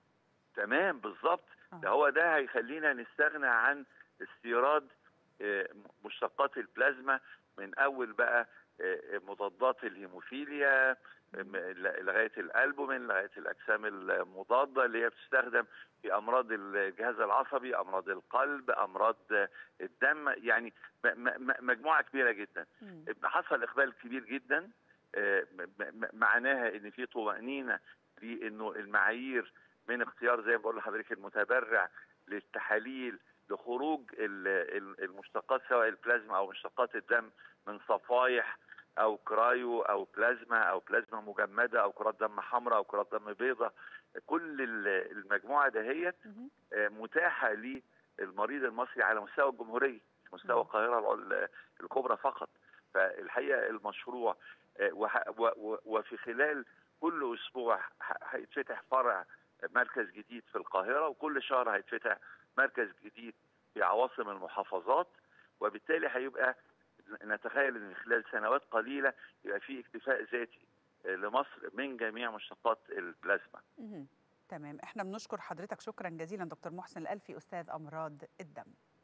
تمام بالظبط آه. ده هو ده هيخلينا نستغنى عن استيراد آه، مشتقات البلازما من اول بقى آه، مضادات الهيموفيليا م- لغايه الالبومين لغايه الاجسام المضاده اللي هي بتستخدم في امراض الجهاز العصبي امراض القلب امراض آه، الدم يعني م- م- م- مجموعه كبيره جدا مم. حصل اقبال كبير جدا آه، م- م- معناها ان في طمانينه لانه المعايير من اختيار زي ما بقول لحضرتك المتبرع للتحاليل لخروج ال- ال- المشتقات سواء البلازما او مشتقات الدم من صفائح او كرايو او بلازما او بلازما مجمده او كرات دم حمراء او كرات دم بيضاء كل ال- المجموعه دهيت مهم. آه، متاحه للمريض المصري على مستوى الجمهوريه مش مستوى القاهره الع- الكبرى فقط فالحقيقه المشروع آه، وح- و- و- وفي خلال كل اسبوع ح- هيتفتح فرع مركز جديد في القاهره وكل شهر هيتفتح مركز جديد في عواصم المحافظات وبالتالي هيبقى نتخيل ان خلال سنوات قليله يبقى في اكتفاء ذاتي آه، لمصر من جميع مشتقات البلازما مهم. تمام احنا بنشكر حضرتك شكرا جزيلا دكتور محسن الألفي أستاذ أمراض الدم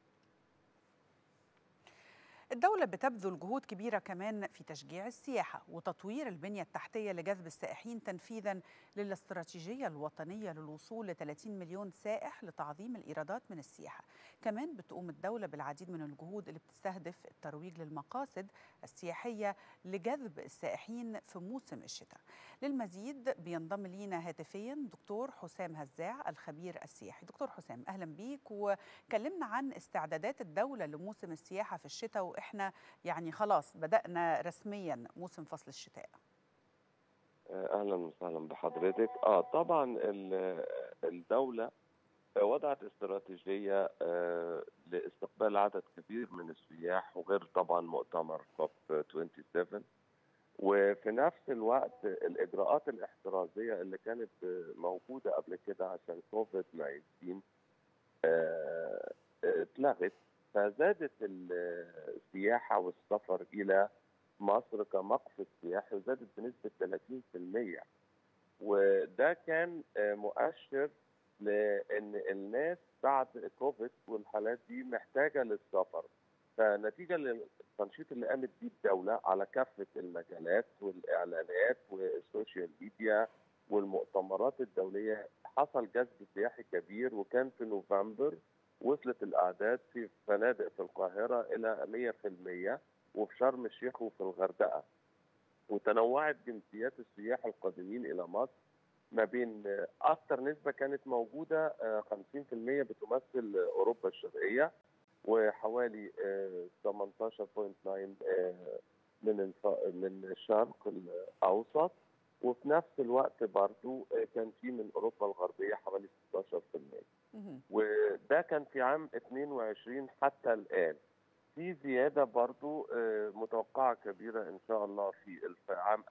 الدولة بتبذل جهود كبيرة كمان في تشجيع السياحة وتطوير البنية التحتية لجذب السائحين تنفيذا للاستراتيجية الوطنية للوصول ل 30 مليون سائح لتعظيم الإيرادات من السياحة كمان بتقوم الدولة بالعديد من الجهود اللي بتستهدف الترويج للمقاصد السياحية لجذب السائحين في موسم الشتاء للمزيد بينضم لينا هاتفيا دكتور حسام هزاع الخبير السياحي دكتور حسام أهلا بيك وكلمنا عن استعدادات الدولة لموسم السياحة في الشتاء وإحنا يعني خلاص بدأنا رسميا موسم فصل الشتاء اهلا وسهلا بحضرتك اه طبعا ال- الدوله وضعت استراتيجيه آه، لاستقبال عدد كبير من السياح وغير طبعا مؤتمر كوب 27 وفي نفس الوقت الاجراءات الاحترازيه اللي كانت آه، موجوده قبل كده عشان كوفيد 19 آه، اتلغت فزادت السياحه والسفر الى مصر كمقصد سياحي وزادت بنسبة 30% وده كان آه، مؤشر لأن الناس بعد كوفيد والحالات دي محتاجة للسفر فنتيجة للتنشيط اللي قامت بيه الدولة على كافة المجالات والإعلانات والسوشيال ميديا والمؤتمرات الدولية حصل جذب سياحي كبير وكان في نوفمبر وصلت الأعداد في فنادق في القاهرة إلى 100% وفي شرم الشيخ وفي الغردقه وتنوعت جنسيات السياح القادمين الى مصر ما بين آه، اكثر نسبه كانت موجوده آه، 50% بتمثل اوروبا الشرقيه وحوالي آه، 18.9 آه، من الف... من الشرق الاوسط وفي نفس الوقت برضو آه، كان في من اوروبا الغربيه حوالي 16% مهم. وده كان في عام 22 حتى الآن في زيادة برضو آه، متوقعة كبيرة إن شاء الله في الف- عام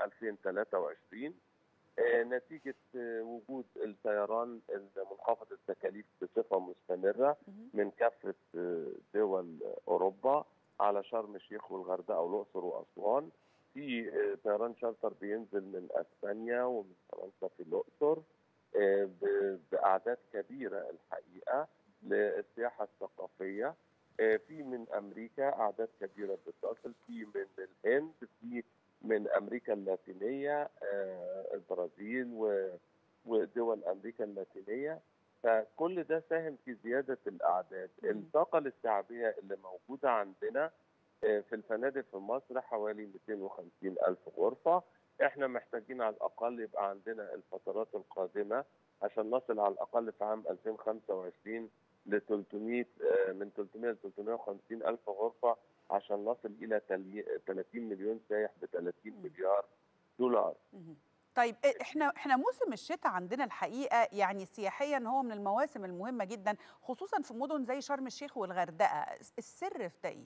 2023 آه، نتيجة آه، وجود الطيران المنخفض التكاليف بصفة مستمرة مهم. من كافة آه، دول أوروبا على شرم الشيخ والغردقة والأقصر وأسوان في آه، طيران شارتر بينزل من أسبانيا ومن فرنسا في الأقصر آه، ب- بأعداد كبيرة الحقيقة للسياحة الثقافية آه، في من أمريكا أعداد كبيرة بتصل في من الهند في من أمريكا اللاتينية آه، البرازيل و- ودول أمريكا اللاتينية فكل ده ساهم في زيادة الأعداد مم. الطاقة الاستيعابية اللي موجودة عندنا آه، في الفنادق في مصر حوالي 250 ألف غرفة احنا محتاجين على الأقل يبقى عندنا الفترات القادمة عشان نصل على الأقل في عام 2025 ل 300 آه، من 300 ل 350 ألف غرفة عشان نصل إلى تلي- 30 مليون سائح ب 30 مم. مليار دولار مهم. طيب إيه- احنا احنا موسم الشتاء عندنا الحقيقه يعني سياحيا هو من المواسم المهمه جدا خصوصا في مدن زي شرم الشيخ والغردقه السر في ده ايه؟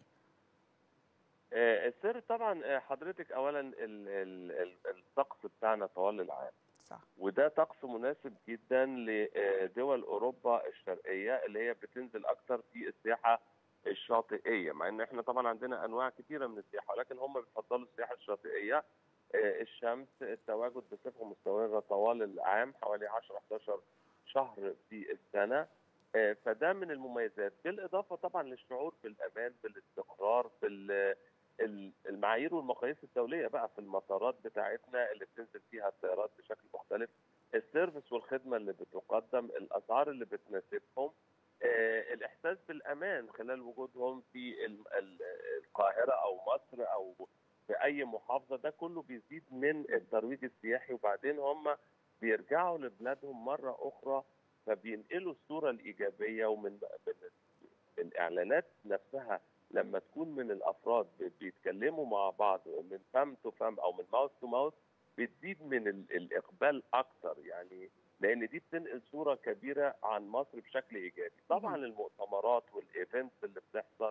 آه، السر طبعا آه، حضرتك أولا ال- ال- ال- الطقس بتاعنا طوال العام صح وده طقس مناسب جدا لدول اوروبا الشرقيه اللي هي بتنزل اكتر في السياحه الشاطئيه مع ان احنا طبعا عندنا انواع كثيره من السياحه ولكن هم بيفضلوا السياحه الشاطئيه آه، الشمس التواجد بصفه مستمره طوال العام حوالي 10 11 شهر في السنه آه، فده من المميزات بالاضافه طبعا للشعور بالامان بالاستقرار بال ال- المعايير والمقاييس الدوليه بقى في المطارات بتاعتنا اللي بتنزل فيها الطيارات بشكل مختلف السيرفيس والخدمه اللي بتقدم الاسعار اللي بتناسبهم آه، الاحساس بالامان خلال وجودهم في ال- ال- القاهره او مصر او في اي محافظه ده كله بيزيد من الترويج السياحي وبعدين هم بيرجعوا لبلادهم مره اخرى فبينقلوا الصوره الايجابيه ومن من الاعلانات نفسها لما تكون من الافراد بي- بيتكلموا مع بعض من فم تو فم او من ماوث تو ماوث بتزيد من ال- الاقبال اكتر يعني لان دي بتنقل صوره كبيره عن مصر بشكل ايجابي طبعا مهم. المؤتمرات والايفنتس اللي بتحصل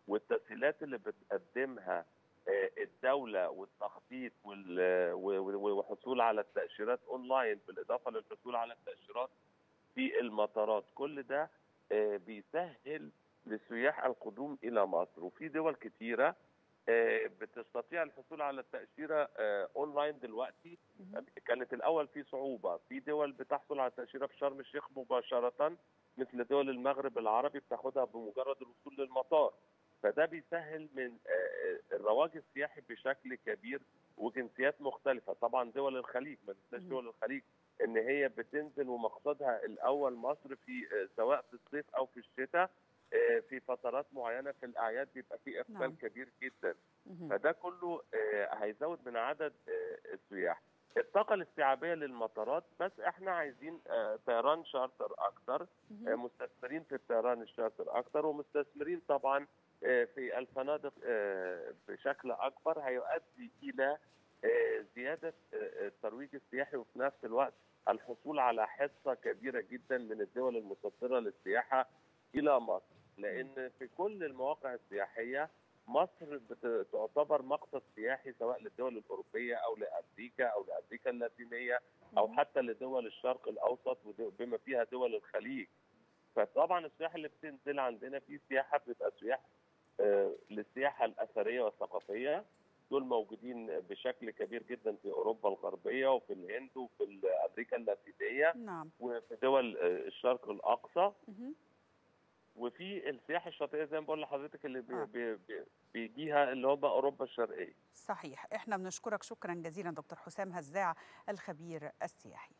والتسهيلات اللي بتقدمها آه، الدولة والتخطيط وال- و- و- والحصول على التأشيرات أونلاين بالإضافة للحصول على التأشيرات في المطارات كل ده آه، بيسهل لسياح القدوم إلى مصر وفي دول كتيرة آه، بتستطيع الحصول على التأشيرة آه، أونلاين دلوقتي مهم. كانت الأول في صعوبة في دول بتحصل على التأشيرة في شرم الشيخ مباشرة مثل دول المغرب العربي بتاخدها بمجرد الوصول للمطار فده بيسهل من آه، الرواج السياحي بشكل كبير وجنسيات مختلفة طبعا دول الخليج ما ننساش مم. دول الخليج ان هي بتنزل ومقصدها الاول مصر في آه، سواء في الصيف او في الشتاء آه، في فترات معينة في الاعياد بيبقى في اقبال نعم. كبير جدا مهم. فده كله آه، هيزود من عدد آه، السياح الطاقة الاستيعابية للمطارات بس احنا عايزين آه، طيران شارتر اكتر آه، مهم. مستثمرين في الطيران الشارتر اكتر ومستثمرين طبعا آه، في الفنادق آه، بشكل اكبر هيؤدي الى آه، زياده آه، الترويج السياحي وفي نفس الوقت الحصول على حصه كبيره جدا من الدول المسطره للسياحه الى مصر لان في كل المواقع السياحيه مصر بت- تعتبر مقصد سياحي سواء للدول الاوروبيه او لامريكا او لامريكا اللاتينيه او مهم. حتى لدول الشرق الاوسط ودو- بما فيها دول الخليج فطبعا السياحه اللي بتنزل عندنا في سياحه بتبقى سياح آه، للسياحه الاثريه والثقافيه دول موجودين بشكل كبير جدا في اوروبا الغربيه وفي الهند وفي امريكا اللاتينيه نعم وفي دول آه، الشرق الاقصى مهم. وفي السياحه الشاطئيه زي ما بقول لحضرتك اللي بي آه. بي بي بيجيها اللي هم اوروبا الشرقيه صحيح احنا بنشكرك شكرا جزيلا دكتور حسام هزاع الخبير السياحي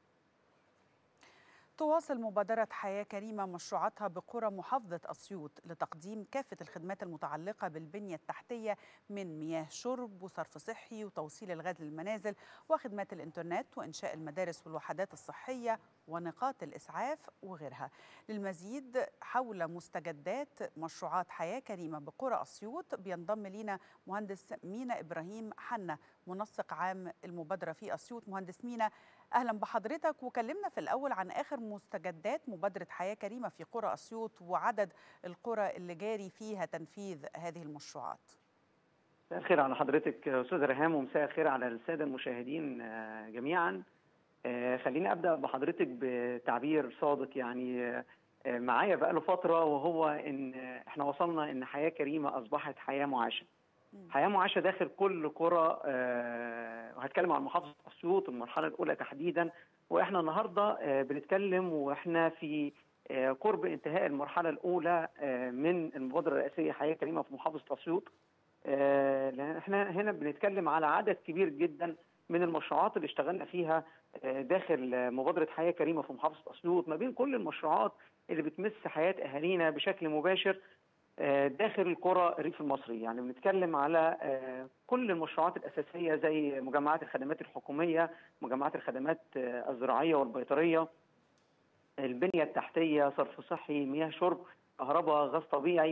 تواصل مبادرة حياة كريمة مشروعاتها بقرى محافظة أسيوط لتقديم كافة الخدمات المتعلقة بالبنية التحتية من مياه شرب وصرف صحي وتوصيل الغاز للمنازل وخدمات الإنترنت وإنشاء المدارس والوحدات الصحية ونقاط الإسعاف وغيرها للمزيد حول مستجدات مشروعات حياة كريمة بقرى أسيوط بينضم لينا مهندس مينا إبراهيم حنا منسق عام المبادرة في أسيوط مهندس مينا أهلا بحضرتك وكلمنا في الأول عن آخر مستجدات مبادرة حياة كريمة في قرى أسيوط وعدد القرى اللي جاري فيها تنفيذ هذه المشروعات مساء الخير على حضرتك استاذ ريهام ومساء الخير على الساده المشاهدين آه، جميعا آه، خليني ابدا بحضرتك بتعبير صادق يعني آه، آه، معايا بقاله فتره وهو ان آه، احنا وصلنا ان حياه كريمه اصبحت حياه معاشه مم. حياه معاشه داخل كل قرى آه، وهتكلم عن محافظه اسيوط المرحله الاولى تحديدا واحنا النهارده آه، بنتكلم واحنا في آه، قرب انتهاء المرحله الاولى آه، من المبادره الرئاسيه حياه كريمه في محافظه اسيوط آه، لان احنا هنا بنتكلم على عدد كبير جدا من المشروعات اللي اشتغلنا فيها آه، داخل آه، مبادره حياه كريمه في محافظه اسيوط ما بين كل المشروعات اللي بتمس حياه اهالينا بشكل مباشر آه، داخل القرى الريف المصري يعني بنتكلم على آه، كل المشروعات الاساسيه زي مجمعات الخدمات الحكوميه مجمعات الخدمات آه، الزراعيه والبيطريه البنيه التحتيه صرف صحي مياه شرب كهرباء غاز طبيعي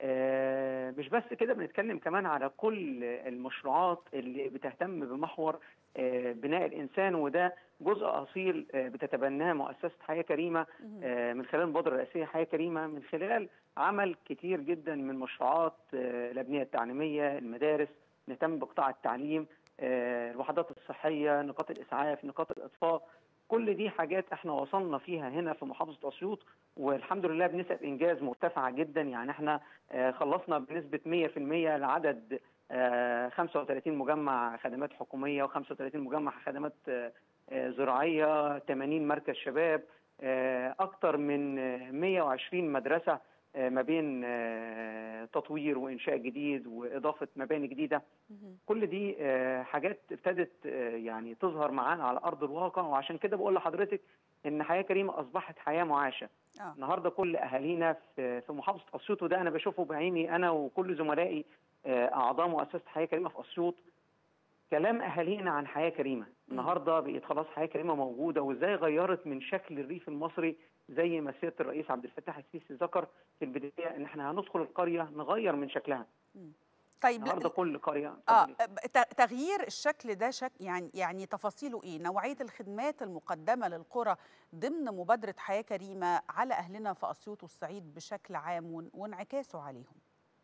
آه، مش بس كده بنتكلم كمان على كل المشروعات اللي بتهتم بمحور آه، بناء الانسان وده جزء اصيل آه، بتتبناه مؤسسه حياه كريمه مهم. آه، من خلال المبادره الرئاسيه حياه كريمه من خلال عمل كتير جدا من مشروعات آه، الابنيه التعليميه المدارس نهتم بقطاع التعليم آه، الوحدات الصحيه نقاط الاسعاف نقاط الاطفاء كل دي حاجات احنا وصلنا فيها هنا في محافظه اسيوط والحمد لله بنسب انجاز مرتفعه جدا يعني احنا آه، خلصنا بنسبه 100% لعدد آه، 35 مجمع خدمات حكوميه و35 مجمع خدمات آه، آه، زراعيه 80 مركز شباب آه، اكثر من آه، 120 مدرسه آه، ما بين آه، تطوير وانشاء جديد واضافه مباني جديده مهم. كل دي آه، حاجات ابتدت آه، يعني تظهر معانا على ارض الواقع وعشان كده بقول لحضرتك ان حياه كريمه اصبحت حياه معاشه آه. النهارده كل اهالينا في في محافظه اسيوط وده انا بشوفه بعيني انا وكل زملائي آه، اعضاء مؤسسه حياه كريمه في اسيوط كلام اهالينا عن حياه كريمه النهارده بقت خلاص حياه كريمه موجوده وازاي غيرت من شكل الريف المصري زي ما سياده الرئيس عبد الفتاح السيسي ذكر في البدايه ان احنا هندخل القريه نغير من شكلها طيب النهارده كل قريه اه اتفضلي. ت- تغيير الشكل ده شك يعني يعني تفاصيله ايه؟ نوعيه الخدمات المقدمه للقرى ضمن مبادره حياه كريمه على اهلنا في اسيوط والصعيد بشكل عام وان- وانعكاسه عليهم.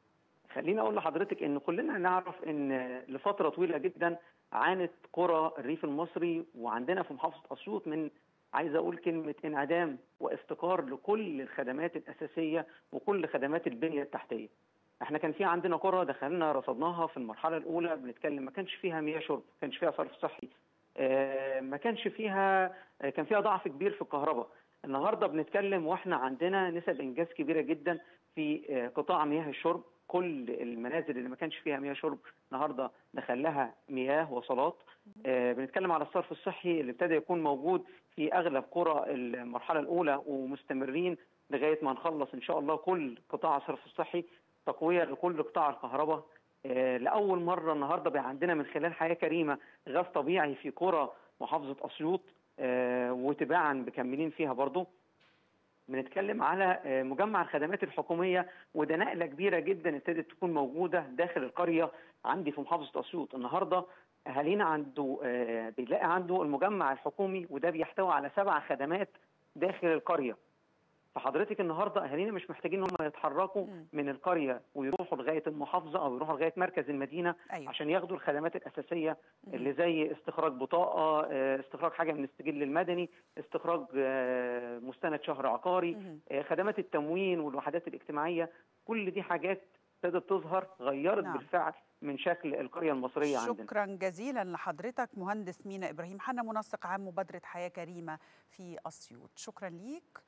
خليني اقول لحضرتك ان كلنا نعرف ان لفتره طويله جدا عانت قرى الريف المصري وعندنا في محافظه اسيوط من عايز اقول كلمه انعدام وافتقار لكل الخدمات الاساسيه وكل خدمات البنيه التحتيه. احنا كان في عندنا قرى دخلنا رصدناها في المرحله الاولى بنتكلم ما كانش فيها مياه شرب، ما كانش فيها صرف صحي، آه، ما كانش فيها آه، كان فيها ضعف كبير في الكهرباء. النهارده بنتكلم واحنا عندنا نسب انجاز كبيره جدا في آه، قطاع مياه الشرب كل المنازل اللي ما كانش فيها مياه شرب النهارده دخل لها مياه وصلات آه، بنتكلم على الصرف الصحي اللي ابتدى يكون موجود في اغلب قرى المرحله الاولى ومستمرين لغايه ما نخلص ان شاء الله كل قطاع الصرف الصحي تقويه لكل قطاع الكهرباء آه، لاول مره النهارده بقى عندنا من خلال حياه كريمه غاز طبيعي في قرى محافظه اسيوط آه، وتباعا مكملين فيها برضو بنتكلم على آه، مجمع الخدمات الحكوميه وده نقله كبيره جدا ابتدت تكون موجوده داخل القريه عندي في محافظه اسيوط النهارده اهالينا عنده آه، بيلاقي عنده المجمع الحكومي وده بيحتوي على سبع خدمات داخل القريه فحضرتك النهارده اهالينا مش محتاجين ان هم يتحركوا مم. من القريه ويروحوا لغايه المحافظه او يروحوا لغايه مركز المدينه ايوه عشان ياخدوا الخدمات الاساسيه مم. اللي زي استخراج بطاقه آه، استخراج حاجه من السجل المدني استخراج آه، مستند شهر عقاري مم. آه، خدمات التموين والوحدات الاجتماعيه كل دي حاجات ابتدت تظهر غيرت نعم. بالفعل من شكل القريه المصريه عندنا شكرا جزيلا لحضرتك مهندس مينا ابراهيم حنا منسق عام مبادره حياه كريمه في اسيوط شكرا ليك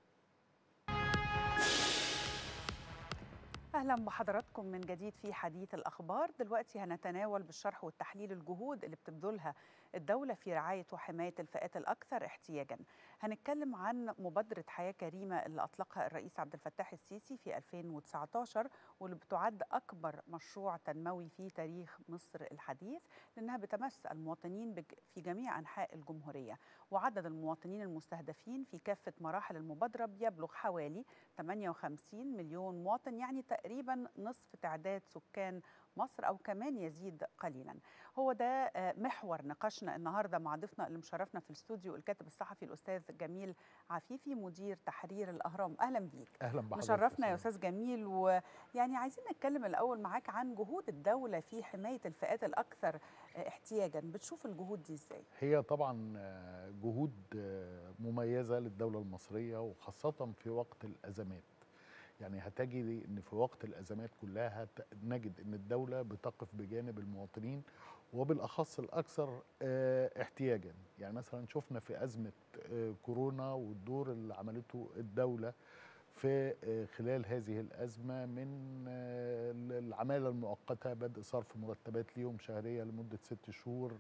اهلا بحضراتكم من جديد في حديث الاخبار دلوقتي هنتناول بالشرح والتحليل الجهود اللي بتبذلها الدوله في رعايه وحمايه الفئات الاكثر احتياجا هنتكلم عن مبادره حياه كريمه اللي اطلقها الرئيس عبد الفتاح السيسي في 2019 واللي بتعد اكبر مشروع تنموي في تاريخ مصر الحديث لانها بتمس المواطنين بج- في جميع انحاء الجمهوريه وعدد المواطنين المستهدفين في كافه مراحل المبادره بيبلغ حوالي 58 مليون مواطن يعني تقريبا نصف تعداد سكان مصر او كمان يزيد قليلا هو ده آه، محور نقاشنا النهارده مع ضيفنا اللي مشرفنا في الاستوديو الكاتب الصحفي الاستاذ جميل عفيفي مدير تحرير الاهرام اهلا بيك اهلا بحضرتك مشرفنا يا أستاذ. استاذ جميل ويعني عايزين نتكلم الاول معاك عن جهود الدوله في حمايه الفئات الاكثر آه، احتياجا بتشوف الجهود دي ازاي هي طبعا آه، جهود آه، مميزه للدوله المصريه وخاصه في وقت الازمات يعني هتجد ان في وقت الازمات كلها هت- نجد ان الدوله بتقف بجانب المواطنين وبالاخص الاكثر آه، احتياجا يعني مثلا شفنا في ازمه آه، كورونا والدور اللي عملته الدوله في آه، خلال هذه الازمه من آه، العماله المؤقته بدء صرف مرتبات ليهم شهريه لمده ست شهور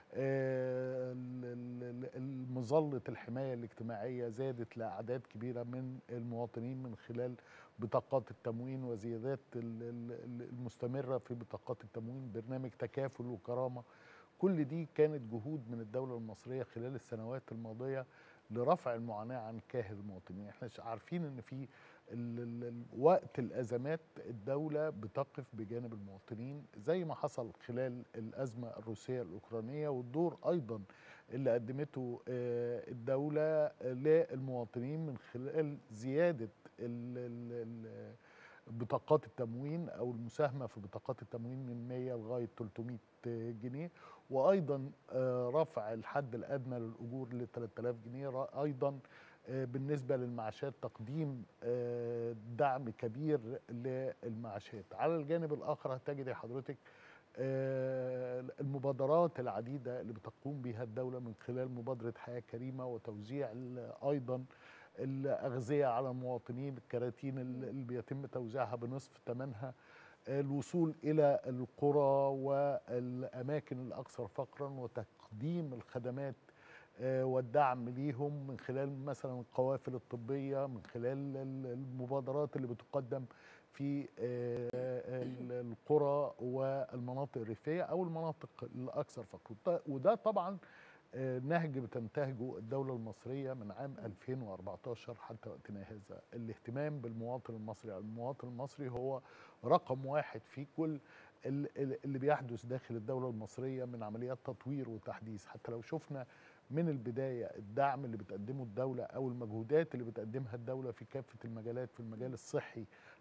آه، ال- ال- ال- مظله الحمايه الاجتماعيه زادت لاعداد كبيره من المواطنين من خلال بطاقات التموين وزيادات ال- ال- ال- المستمره في بطاقات التموين برنامج تكافل وكرامه كل دي كانت جهود من الدوله المصريه خلال السنوات الماضيه لرفع المعاناه عن كاهل المواطنين احنا ش- عارفين ان في ال- ال- ال- وقت الازمات الدوله بتقف بجانب المواطنين زي ما حصل خلال الازمه الروسيه الاوكرانيه والدور ايضا اللي قدمته آه، الدوله للمواطنين من خلال زياده ال- ال- ال- بطاقات التموين او المساهمه في بطاقات التموين من 100 لغايه 300 جنيه وايضا آه، رفع الحد الادنى للاجور ل 3000 جنيه را- ايضا آه، بالنسبه للمعاشات تقديم آه، دعم كبير للمعاشات على الجانب الاخر هتجد حضرتك آه، المبادرات العديده اللي بتقوم بها الدوله من خلال مبادره حياه كريمه وتوزيع ال- ايضا الاغذيه على المواطنين الكراتين اللي اللي بيتم توزيعها بنصف ثمنها الوصول الى القرى والاماكن الاكثر فقرا وتقديم الخدمات آه، والدعم ليهم من خلال مثلا القوافل الطبيه من خلال ال- المبادرات اللي بتقدم في آه، ال- القرى والمناطق الريفيه او المناطق الاكثر فقر وده- وده طبعا آه، نهج بتنتهجه الدولة المصرية من عام 2014 حتى وقتنا هذا الاهتمام بالمواطن المصري المواطن المصري هو رقم واحد في كل ال- ال- اللي بيحدث داخل الدولة المصرية من عمليات تطوير وتحديث حتى لو شفنا من البداية الدعم اللي بتقدمه الدولة أو المجهودات اللي بتقدمها الدولة في كافة المجالات في المجال الصحي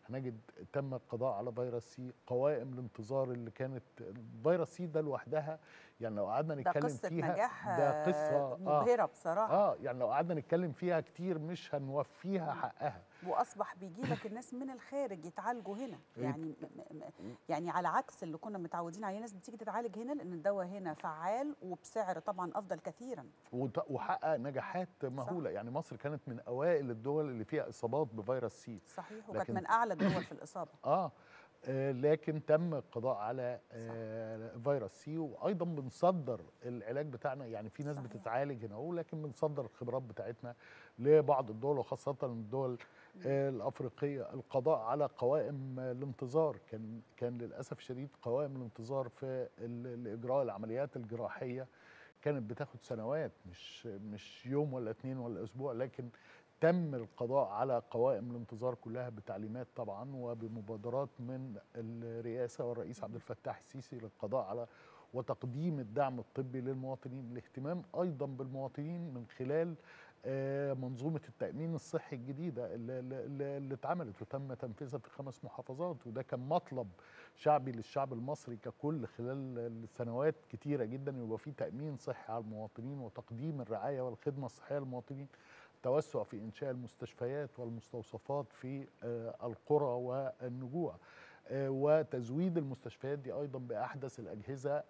هنجد تم القضاء على فيروس سي قوائم الانتظار اللي كانت فيروس سي ده لوحدها يعني لو قعدنا ده نتكلم قصة فيها نجاح ده قصه مبهرة بصراحة اه يعني لو قعدنا نتكلم فيها كتير مش هنوفيها حقها واصبح بيجي لك الناس من الخارج يتعالجوا هنا إيه؟ يعني م- م- يعني على عكس اللي كنا متعودين عليه ناس بتيجي تتعالج هنا لان الدواء هنا فعال وبسعر طبعا افضل كثيرا وت- وحقق نجاحات مهوله يعني مصر كانت من اوائل الدول اللي فيها اصابات بفيروس سي صحيح وكانت لكن- من اعلى الدول في الاصابه اه آه، لكن تم القضاء على آه، فيروس سي وايضا بنصدر العلاج بتاعنا يعني في ناس صحيح. بتتعالج هنا أهو، لكن بنصدر الخبرات بتاعتنا لبعض الدول وخاصه الدول آه، الافريقيه القضاء على قوائم آه، الانتظار كان كان للاسف الشديد قوائم الانتظار في ال- الاجراء العمليات الجراحيه كانت بتاخد سنوات مش مش يوم ولا اتنين ولا اسبوع لكن تم القضاء على قوائم الانتظار كلها بتعليمات طبعا وبمبادرات من الرئاسه والرئيس عبد الفتاح السيسي للقضاء على وتقديم الدعم الطبي للمواطنين الاهتمام ايضا بالمواطنين من خلال آه، منظومه التامين الصحي الجديده اللي, اللي, اللي اتعملت وتم تنفيذها في خمس محافظات وده كان مطلب شعبي للشعب المصري ككل خلال السنوات كتيره جدا يبقى في تامين صحي على المواطنين وتقديم الرعايه والخدمه الصحيه للمواطنين توسع في انشاء المستشفيات والمستوصفات في آه، القرى والنجوع آه، وتزويد المستشفيات دي ايضا باحدث الاجهزه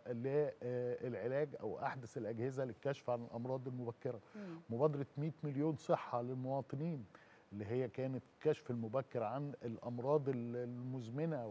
للعلاج او احدث الاجهزه للكشف عن الامراض المبكره مم. مبادره 100 مليون صحه للمواطنين اللي هي كانت كشف المبكر عن الامراض ال- المزمنه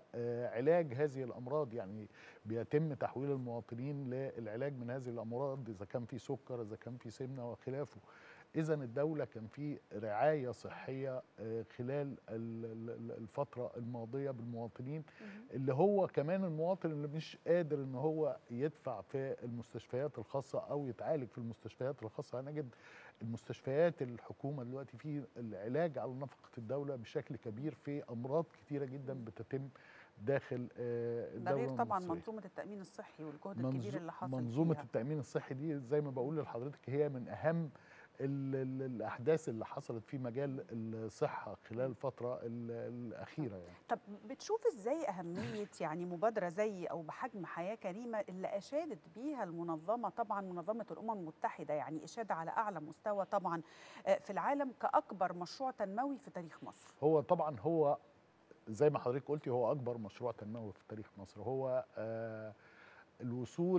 وعلاج هذه الامراض يعني بيتم تحويل المواطنين للعلاج من هذه الامراض اذا كان في سكر اذا كان في سمنه وخلافه اذا الدوله كان في رعايه صحيه آه، خلال ال- ال- الفتره الماضيه بالمواطنين اللي هو كمان المواطن اللي مش قادر ان هو يدفع في المستشفيات الخاصه او يتعالج في المستشفيات الخاصه هنجد المستشفيات الحكومه دلوقتي في العلاج على نفقه الدوله بشكل كبير في امراض كتيره جدا بتتم داخل آه، ده الدوله غير طبعا المصرية. منظومه التامين الصحي والجهد منظو- الكبير اللي حصل منظومه فيها. التامين الصحي دي زي ما بقول لحضرتك هي من اهم ال ال الاحداث اللي حصلت في مجال الصحه خلال الفتره ال- الاخيره يعني طب بتشوف ازاي اهميه يعني مبادره زي او بحجم حياه كريمه اللي اشادت بيها المنظمه طبعا منظمه الامم المتحده يعني اشاده على اعلى مستوى طبعا آه، في العالم كاكبر مشروع تنموي في تاريخ مصر هو طبعا هو زي ما حضرتك قلتي هو اكبر مشروع تنموي في تاريخ مصر هو آه الوصول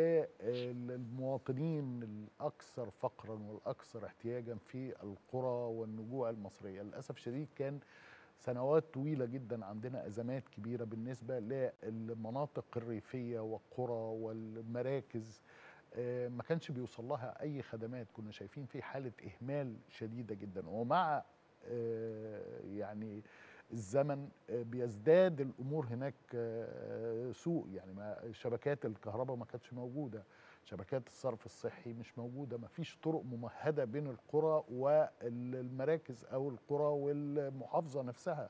للمواطنين الاكثر فقرا والاكثر احتياجا في القرى والنجوع المصريه للاسف الشديد كان سنوات طويله جدا عندنا ازمات كبيره بالنسبه للمناطق الريفيه والقرى والمراكز آه، ما كانش بيوصل لها اي خدمات كنا شايفين في حاله اهمال شديده جدا ومع آه، يعني الزمن آه، بيزداد الامور هناك آه، سوء يعني ما شبكات الكهرباء ما كانتش موجوده شبكات الصرف الصحي مش موجوده ما فيش طرق ممهده بين القرى والمراكز او القرى والمحافظه نفسها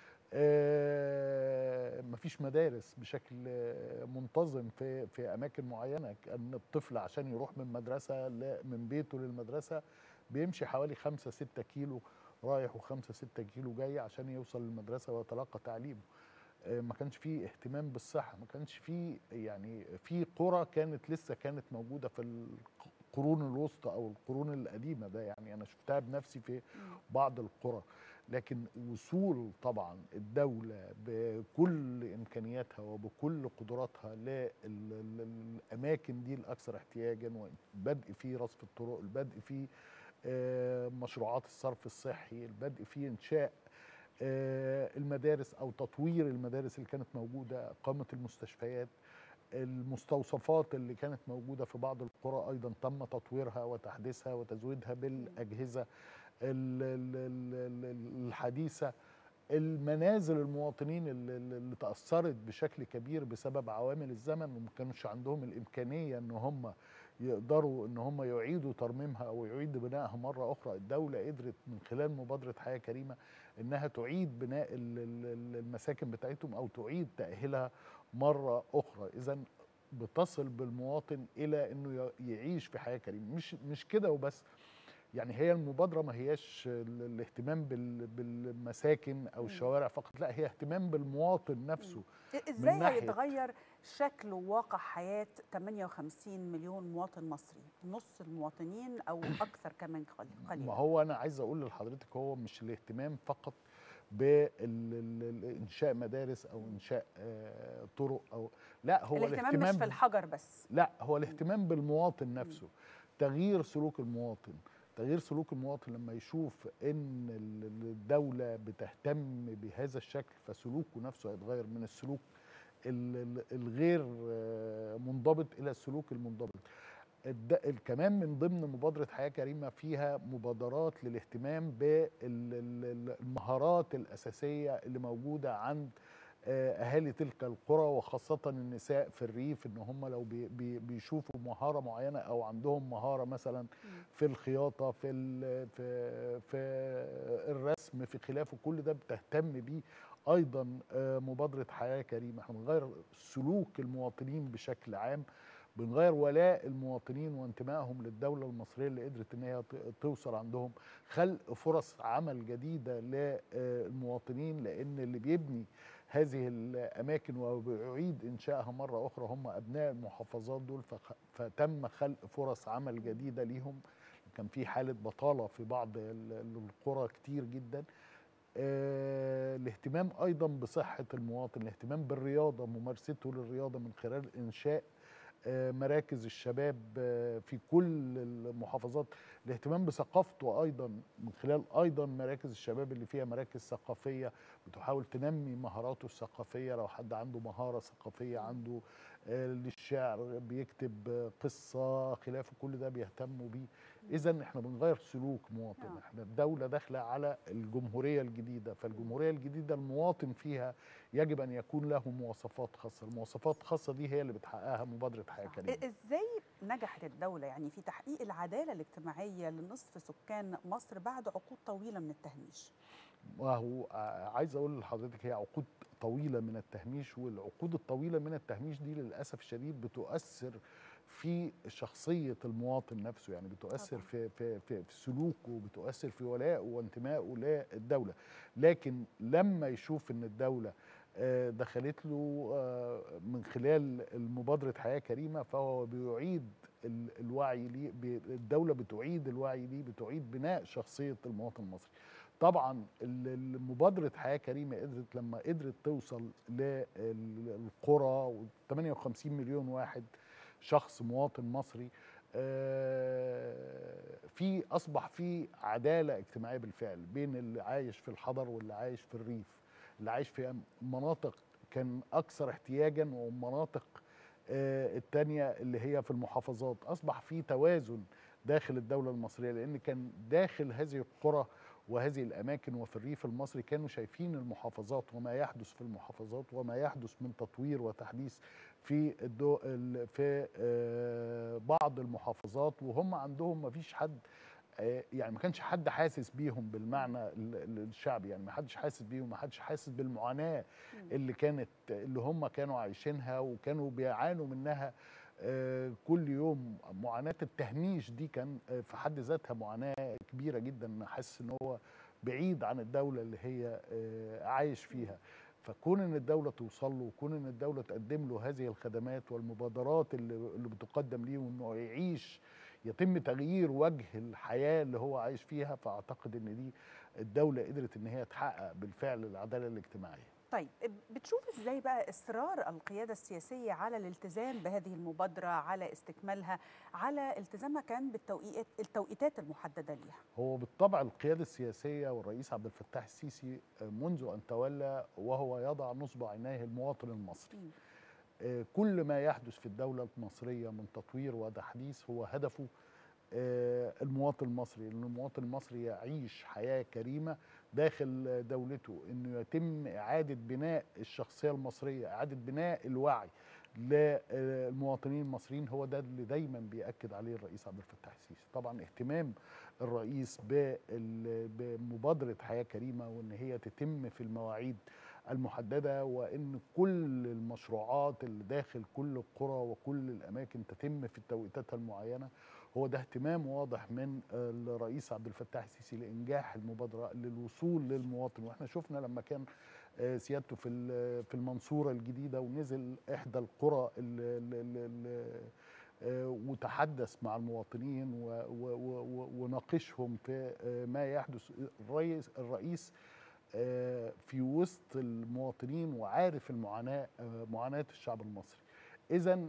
آه، مفيش مدارس بشكل آه، منتظم في في اماكن معينه ان الطفل عشان يروح من مدرسه ل- من بيته للمدرسه بيمشي حوالي 5 6 كيلو رايح و5 6 كيلو جاي عشان يوصل للمدرسه ويتلقى تعليمه آه، ما كانش فيه اهتمام بالصحه ما كانش فيه يعني في قرى كانت لسه كانت موجوده في القرون الوسطى او القرون القديمه ده يعني انا شفتها بنفسي في بعض القرى لكن وصول طبعا الدولة بكل إمكانياتها وبكل قدراتها للأماكن دي الأكثر احتياجا والبدء في رصف الطرق البدء في آه، مشروعات الصرف الصحي البدء في إنشاء آه، المدارس أو تطوير المدارس اللي كانت موجودة إقامة المستشفيات المستوصفات اللي كانت موجودة في بعض القرى أيضا تم تطويرها وتحديثها وتزويدها بالأجهزة ال- ال- ال- ال- الحديثة المنازل المواطنين اللي, اللي تأثرت بشكل كبير بسبب عوامل الزمن وما كانوش عندهم الإمكانية إن هم يقدروا إن هم يعيدوا ترميمها أو يعيدوا بنائها مرة أخرى الدولة قدرت من خلال مبادرة حياة كريمة إنها تعيد بناء ال- ال- المساكن بتاعتهم أو تعيد تأهيلها مرة أخرى إذا بتصل بالمواطن إلى إنه ي- يعيش في حياة كريمة مش مش كده وبس يعني هي المبادره ما هياش ال- الاهتمام بال- بالمساكن او مم. الشوارع فقط لا هي اهتمام بالمواطن نفسه ازاي ناحية- هيتغير شكل وواقع حياه 58 مليون مواطن مصري نص المواطنين او اكثر كمان قل- ما قليلا هو انا عايز اقول لحضرتك هو مش الاهتمام فقط بانشاء مدارس او انشاء آه، طرق او لا هو الاهتمام مش في الحجر بس لا هو الاهتمام بالمواطن نفسه تغيير سلوك المواطن تغيير سلوك المواطن لما يشوف ان ال- الدوله بتهتم بهذا الشكل فسلوكه نفسه هيتغير من السلوك ال- ال- الغير آه، منضبط الى السلوك المنضبط الد- ال- كمان من ضمن مبادرة حياة كريمة فيها مبادرات للاهتمام بالمهارات الأساسية اللي موجودة عند آه، أهالي تلك القرى وخاصة النساء في الريف إن هم لو بي- بي- بيشوفوا مهارة معينة أو عندهم مهارة مثلا في الخياطة في ال- في في الرسم في خلافه كل ده بتهتم بيه أيضا آه، مبادرة حياة كريمة احنا بنغير سلوك المواطنين بشكل عام بنغير ولاء المواطنين وانتمائهم للدولة المصرية اللي قدرت ان هي ت- توصل عندهم خلق فرص عمل جديدة للمواطنين لان اللي بيبني هذه الاماكن وبيعيد انشائها مرة اخرى هم ابناء المحافظات دول فخ- فتم خلق فرص عمل جديدة ليهم كان في حالة بطالة في بعض ال- القرى كتير جدا آه، الاهتمام ايضا بصحه المواطن الاهتمام بالرياضه ممارسته للرياضه من خلال انشاء آه، مراكز الشباب آه، في كل المحافظات الاهتمام بثقافته ايضا من خلال ايضا مراكز الشباب اللي فيها مراكز ثقافيه بتحاول تنمي مهاراته الثقافيه لو حد عنده مهاره ثقافيه عنده آه، للشعر بيكتب آه، قصه خلافه كل ده بيهتموا بيه اذا احنا بنغير سلوك مواطن آه. احنا الدوله داخله على الجمهوريه الجديده فالجمهوريه الجديده المواطن فيها يجب ان يكون له مواصفات خاصه المواصفات الخاصه دي هي اللي بتحققها مبادره حياه كريمه ازاي نجحت الدوله يعني في تحقيق العداله الاجتماعيه لنصف سكان مصر بعد عقود طويله من التهميش وهو عايز اقول لحضرتك هي عقود طويله من التهميش والعقود الطويله من التهميش دي للاسف الشديد بتؤثر في شخصيه المواطن نفسه يعني بتؤثر طبعاً. في في في, في سلوكه بتؤثر في ولائه وانتمائه للدوله لكن لما يشوف ان الدوله آه، دخلت له آه، من خلال المبادرة حياة كريمة فهو بيعيد ال- الوعي ليه بي- الدولة بتعيد الوعي ليه بتعيد بناء شخصية المواطن المصري طبعا ال- ال- مبادرة حياة كريمة قدرت لما قدرت توصل للقرى و 58 مليون واحد شخص مواطن مصري آه، في اصبح في عداله اجتماعيه بالفعل بين اللي عايش في الحضر واللي عايش في الريف اللي عايش في مناطق كان اكثر احتياجا ومناطق آه، التانية اللي هي في المحافظات اصبح في توازن داخل الدوله المصريه لان كان داخل هذه القرى وهذه الاماكن وفي الريف المصري كانوا شايفين المحافظات وما يحدث في المحافظات وما يحدث من تطوير وتحديث في الدو ال- في آه، بعض المحافظات وهم عندهم ما فيش حد آه، يعني ما كانش حد حاسس بيهم بالمعنى ال- ال- الشعبي يعني ما حدش حاسس بيهم ما حدش حاسس بالمعاناة اللي كانت اللي هم كانوا عايشينها وكانوا بيعانوا منها آه، كل يوم معاناة التهميش دي كان آه، في حد ذاتها معاناة كبيرة جدا حاسس ان هو بعيد عن الدولة اللي هي آه، عايش فيها فكون ان الدوله توصل له وكون ان الدوله تقدم له هذه الخدمات والمبادرات اللي اللي بتقدم ليه وانه يعيش يتم تغيير وجه الحياه اللي هو عايش فيها فاعتقد ان دي الدوله قدرت ان هي تحقق بالفعل العداله الاجتماعيه طيب بتشوف ازاي بقى اصرار القياده السياسيه على الالتزام بهذه المبادره على استكمالها على التزامها كان بالتوقيت التوقيتات المحدده ليها هو بالطبع القياده السياسيه والرئيس عبد الفتاح السيسي منذ ان تولى وهو يضع نصب عينيه المواطن المصري مم. آه، كل ما يحدث في الدولة المصرية من تطوير وتحديث هو هدفه آه، المواطن المصري ان المواطن المصري يعيش حياة كريمة داخل دولته انه يتم اعادة بناء الشخصية المصرية اعادة بناء الوعي للمواطنين المصريين هو ده اللي دايما بيأكد عليه الرئيس عبد الفتاح السيسي طبعا اهتمام الرئيس بال- بمبادرة حياة كريمة وان هي تتم في المواعيد المحددة وان كل المشروعات اللي داخل كل القرى وكل الاماكن تتم في توقيتاتها المعينة هو ده اهتمام واضح من الرئيس عبد الفتاح السيسي لانجاح المبادره للوصول للمواطن واحنا شفنا لما كان آه، سيادته في ال- في المنصوره الجديده ونزل احدى القرى ال- ال- ال- آه، وتحدث مع المواطنين و- و- و- وناقشهم في آه، ما يحدث الرئيس الرئيس آه، في وسط المواطنين وعارف المعاناه آه، معاناه الشعب المصري اذا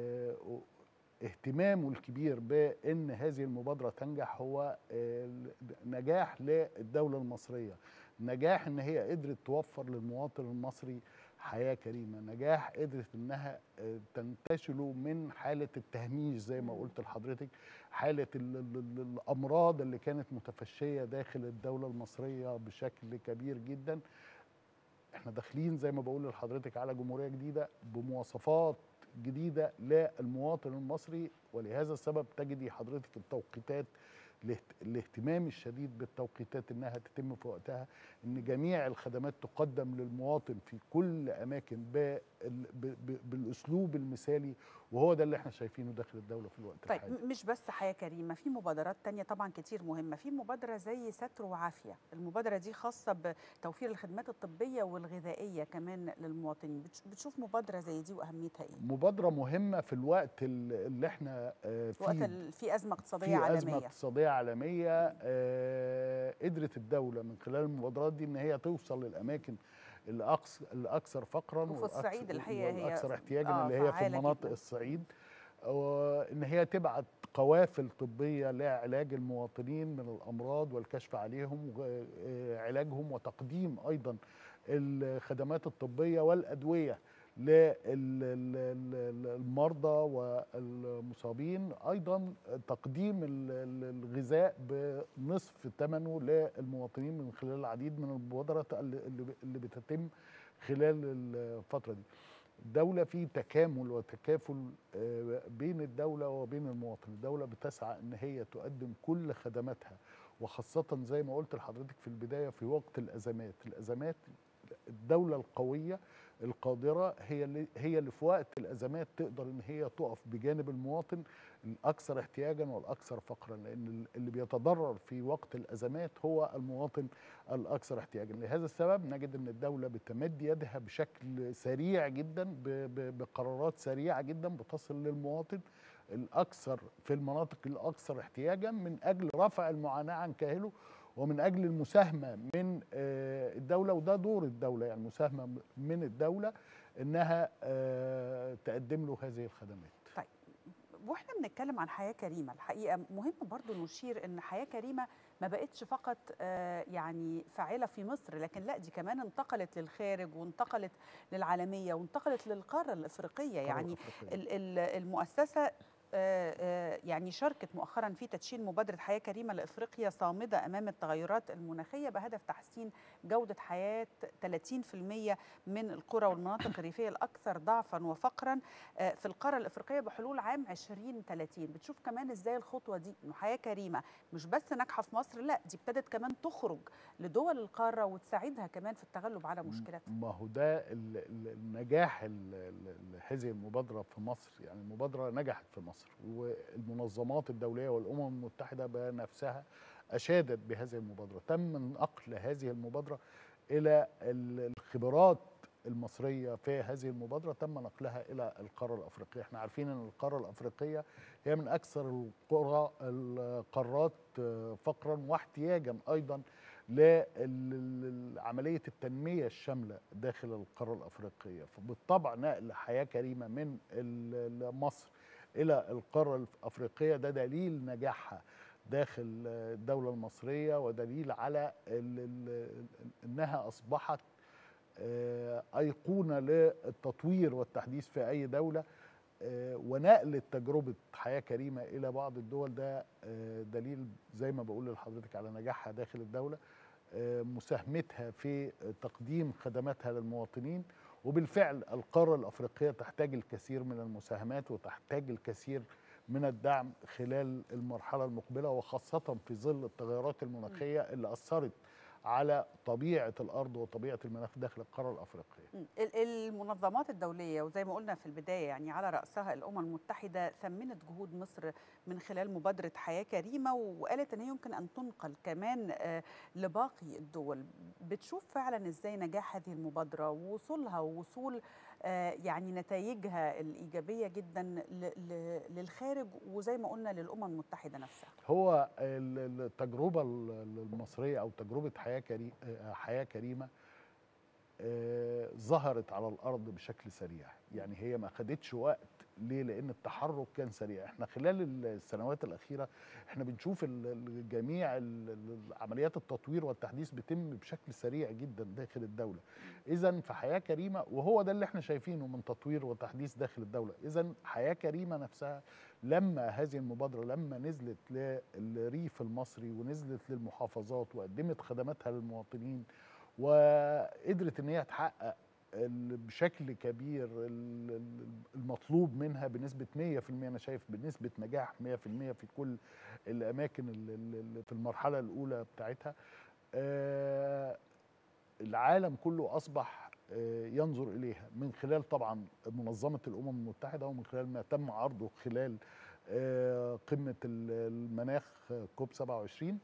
اهتمامه الكبير بان هذه المبادره تنجح هو آه، نجاح للدوله المصريه نجاح ان هي قدرت توفر للمواطن المصري حياه كريمه نجاح قدرت انها آه، تنتشله من حاله التهميش زي ما قلت لحضرتك حاله ال ال ال الامراض اللي كانت متفشيه داخل الدوله المصريه بشكل كبير جدا احنا داخلين زي ما بقول لحضرتك على جمهوريه جديده بمواصفات جديده للمواطن المصري ولهذا السبب تجدي حضرتك التوقيتات الاهت- الاهتمام الشديد بالتوقيتات انها تتم في وقتها ان جميع الخدمات تقدم للمواطن في كل اماكن بال- ب- ب- بالاسلوب المثالي وهو ده اللي احنا شايفينه داخل الدوله في الوقت طيب الحالي م- مش بس حياة كريمة في مبادرات تانية طبعا كتير مهمة في مبادرة زي ستر وعافية المبادرة دي خاصة بتوفير الخدمات الطبية والغذائية كمان للمواطنين بتش- بتشوف مبادرة زي دي وأهميتها إيه؟ مبادره مهمه في الوقت ال- اللي احنا آه، وقت فيه ال- في أزمة اقتصادية في عالمية أزمة اقتصادية عالمية آه قدرت الدولة من خلال المبادرات دي إن هي توصل للأماكن الأقص الأكثر فقرا وفي والأكثر- الصعيد الحقيقة هي والأكثر احتياجا آه، اللي هي في فعالة المناطق جداً. الصعيد وإن هي تبعت قوافل طبية لعلاج المواطنين من الأمراض والكشف عليهم وعلاجهم وتقديم أيضا الخدمات الطبية والأدوية للمرضى والمصابين ايضا تقديم ال- ال- الغذاء بنصف ثمنه للمواطنين من خلال العديد من المبادرات اللي اللي بتتم خلال الفتره دي الدولة في تكامل وتكافل آه، بين الدولة وبين المواطن الدولة بتسعى ان هي تقدم كل خدماتها وخاصة زي ما قلت لحضرتك في البداية في وقت الأزمات الأزمات الدولة القوية القادرة هي اللي هي اللي في وقت الأزمات تقدر إن هي تقف بجانب المواطن الأكثر احتياجا والأكثر فقرا لأن اللي بيتضرر في وقت الأزمات هو المواطن الأكثر احتياجا لهذا السبب نجد أن الدولة بتمد يدها بشكل سريع جدا ب- ب- بقرارات سريعة جدا بتصل للمواطن الأكثر في المناطق الأكثر احتياجا من أجل رفع المعاناة عن كاهله ومن اجل المساهمه من آه، الدوله وده دور الدوله يعني مساهمه من الدوله انها آه، تقدم له هذه الخدمات طيب واحنا بنتكلم عن حياه كريمه الحقيقه مهم برضو نشير ان حياه كريمه ما بقتش فقط آه، يعني فاعله في مصر لكن لا دي كمان انتقلت للخارج وانتقلت للعالميه وانتقلت للقاره الافريقيه يعني الأفريقية. ال- ال- المؤسسه آه، آه، يعني شاركت مؤخرا في تدشين مبادره حياه كريمه لافريقيا صامده امام التغيرات المناخيه بهدف تحسين جوده حياه 30% من القرى والمناطق الريفيه الاكثر ضعفا وفقرا آه، في القاره الافريقيه بحلول عام 2030 بتشوف كمان ازاي الخطوه دي انه حياه كريمه مش بس ناجحه في مصر لا دي ابتدت كمان تخرج لدول القاره وتساعدها كمان في التغلب على مشكلاتها ما هو ده ال- ال- النجاح ال- ال- هذه المبادره في مصر يعني المبادره نجحت في مصر والمنظمات الدوليه والامم المتحده بنفسها اشادت بهذه المبادره تم نقل هذه المبادره الى ال- الخبرات المصريه في هذه المبادره تم نقلها الى القاره الافريقيه احنا عارفين ان القاره الافريقيه هي من اكثر القرى القارات آه، فقرا واحتياجا ايضا لعملية التنمية الشاملة داخل القارة الأفريقية فبالطبع نقل حياة كريمة من ال- مصر إلى القارة الأفريقية ده دليل نجاحها داخل الدولة المصرية ودليل على ال- ال- إنها أصبحت آه، أيقونة للتطوير والتحديث في أي دولة آه، ونقل تجربة حياة كريمة إلى بعض الدول ده آه، دليل زي ما بقول لحضرتك على نجاحها داخل الدولة آه، مساهمتها في تقديم خدماتها للمواطنين وبالفعل القارة الأفريقية تحتاج الكثير من المساهمات وتحتاج الكثير من الدعم خلال المرحلة المقبلة وخاصة في ظل التغيرات المناخية اللي أثرت على طبيعه الارض وطبيعه المناخ داخل القاره الافريقيه. م. ال- المنظمات الدولية وزي ما قلنا في البداية يعني على رأسها الأمم المتحدة ثمنت جهود مصر من خلال مبادرة حياة كريمة وقالت أن هي يمكن أن تنقل كمان آه، لباقي الدول بتشوف فعلا إزاي نجاح هذه المبادرة ووصولها ووصول آه، يعني نتائجها الإيجابية جدا ل- ل- للخارج وزي ما قلنا للأمم المتحدة نفسها هو ال- التجربه ال- المصريه او تجربه حياه كريمه حياه كريمه آه، ظهرت على الارض بشكل سريع يعني هي ما خدتش وقت ليه لان التحرك كان سريع احنا خلال السنوات الاخيره احنا بنشوف ال- ال- جميع ال- ال- عمليات التطوير والتحديث بتم بشكل سريع جدا داخل الدوله اذا في حياه كريمه وهو ده اللي احنا شايفينه من تطوير وتحديث داخل الدوله اذا حياه كريمه نفسها لما هذه المبادره لما نزلت للريف المصري ونزلت للمحافظات وقدمت خدماتها للمواطنين وقدرت ان هي تحقق ال- بشكل كبير ال- ال- المطلوب منها بنسبه 100% انا شايف بنسبه نجاح 100% في كل الاماكن ال- ال- ال- في المرحله الاولى بتاعتها آه، العالم كله اصبح آه، ينظر اليها من خلال طبعا منظمه الامم المتحده ومن خلال ما تم عرضه خلال آه، قمه ال- المناخ آه، كوب 27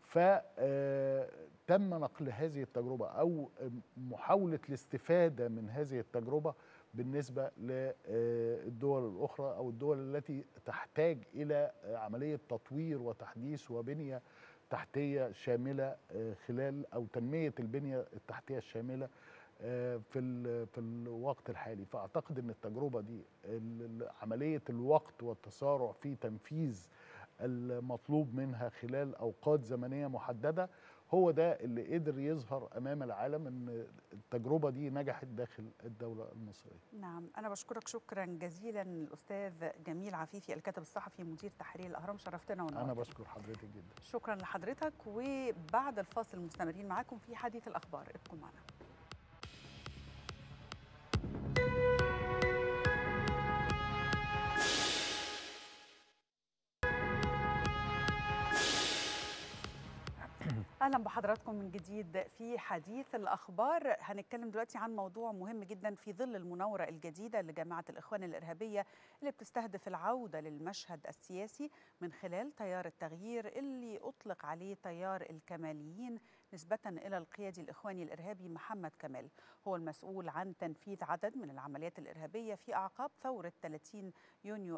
فتم نقل هذه التجربه او محاوله الاستفاده من هذه التجربه بالنسبه للدول الاخرى او الدول التي تحتاج الى عمليه تطوير وتحديث وبنيه تحتيه شامله آه، خلال او تنميه البنيه التحتيه الشامله آه، في ال- في الوقت الحالي فاعتقد ان التجربه دي ال- ال- عمليه الوقت والتسارع في تنفيذ المطلوب منها خلال اوقات زمنيه محدده هو ده اللي قدر يظهر امام العالم ان التجربه دي نجحت داخل الدوله المصريه نعم أنا بشكرك شكرا جزيلا الأستاذ جميل عفيفي الكاتب الصحفي مدير تحرير الأهرام شرفتنا انا ونورتنا بشكر حضرتك جدا شكرا لحضرتك وبعد الفاصل مستمرين معاكم في حديث الأخبار ابقوا معنا اهلا بحضراتكم من جديد في حديث الاخبار هنتكلم دلوقتي عن موضوع مهم جدا في ظل المناوره الجديده لجماعه الاخوان الارهابيه اللي بتستهدف العوده للمشهد السياسي من خلال تيار التغيير اللي اطلق عليه تيار الكماليين نسبه الى القيادي الاخواني الارهابي محمد كمال هو المسؤول عن تنفيذ عدد من العمليات الارهابيه في اعقاب ثوره 30 يونيو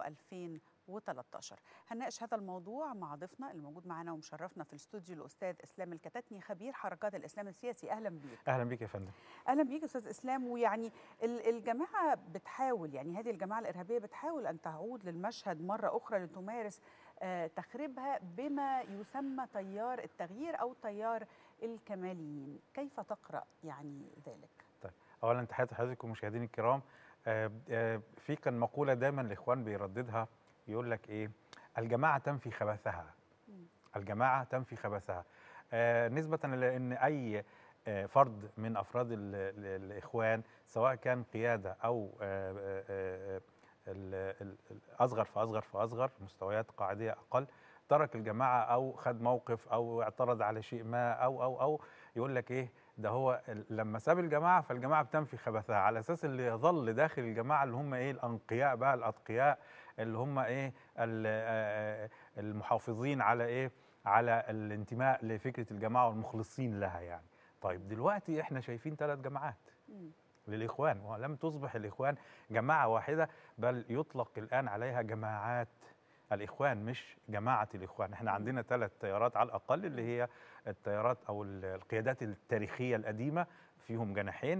2013 هنناقش هذا الموضوع مع ضيفنا اللي موجود معنا ومشرفنا في الاستوديو الاستاذ اسلام الكتاتني خبير حركات الاسلام السياسي اهلا بيك اهلا بيك يا فندم اهلا بيك استاذ اسلام ويعني ال- الجماعه بتحاول يعني هذه الجماعه الارهابيه بتحاول ان تعود للمشهد مره اخرى لتمارس آه، تخريبها بما يسمى تيار التغيير او تيار الكماليين كيف تقرا يعني ذلك طيب اولا تحياتي لحضرتك ومشاهديني الكرام آه، آه، في كان مقوله دايما الاخوان بيرددها يقول لك ايه الجماعه تنفي خبثها الجماعه تنفي خبثها آه، نسبه لان اي آه، فرد من افراد ال- ال- الاخوان سواء كان قياده او آه، آه، آه، ال- ال- الاصغر فاصغر فاصغر مستويات قاعديه اقل ترك الجماعه او خد موقف او اعترض على شيء ما او او او يقول لك ايه ده هو ال- لما ساب الجماعه فالجماعه بتنفي خبثها على اساس اللي يظل داخل الجماعه اللي هم ايه الانقياء بقى الاتقياء اللي هم ايه ال- آه، المحافظين على ايه على الانتماء لفكره الجماعه والمخلصين لها يعني طيب دلوقتي احنا شايفين ثلاث جماعات مم. للإخوان ولم تصبح الإخوان جماعة واحدة بل يطلق الآن عليها جماعات الإخوان مش جماعة الإخوان احنا عندنا ثلاث تيارات على الأقل اللي هي التيارات أو ال- القيادات التاريخية القديمة فيهم جناحين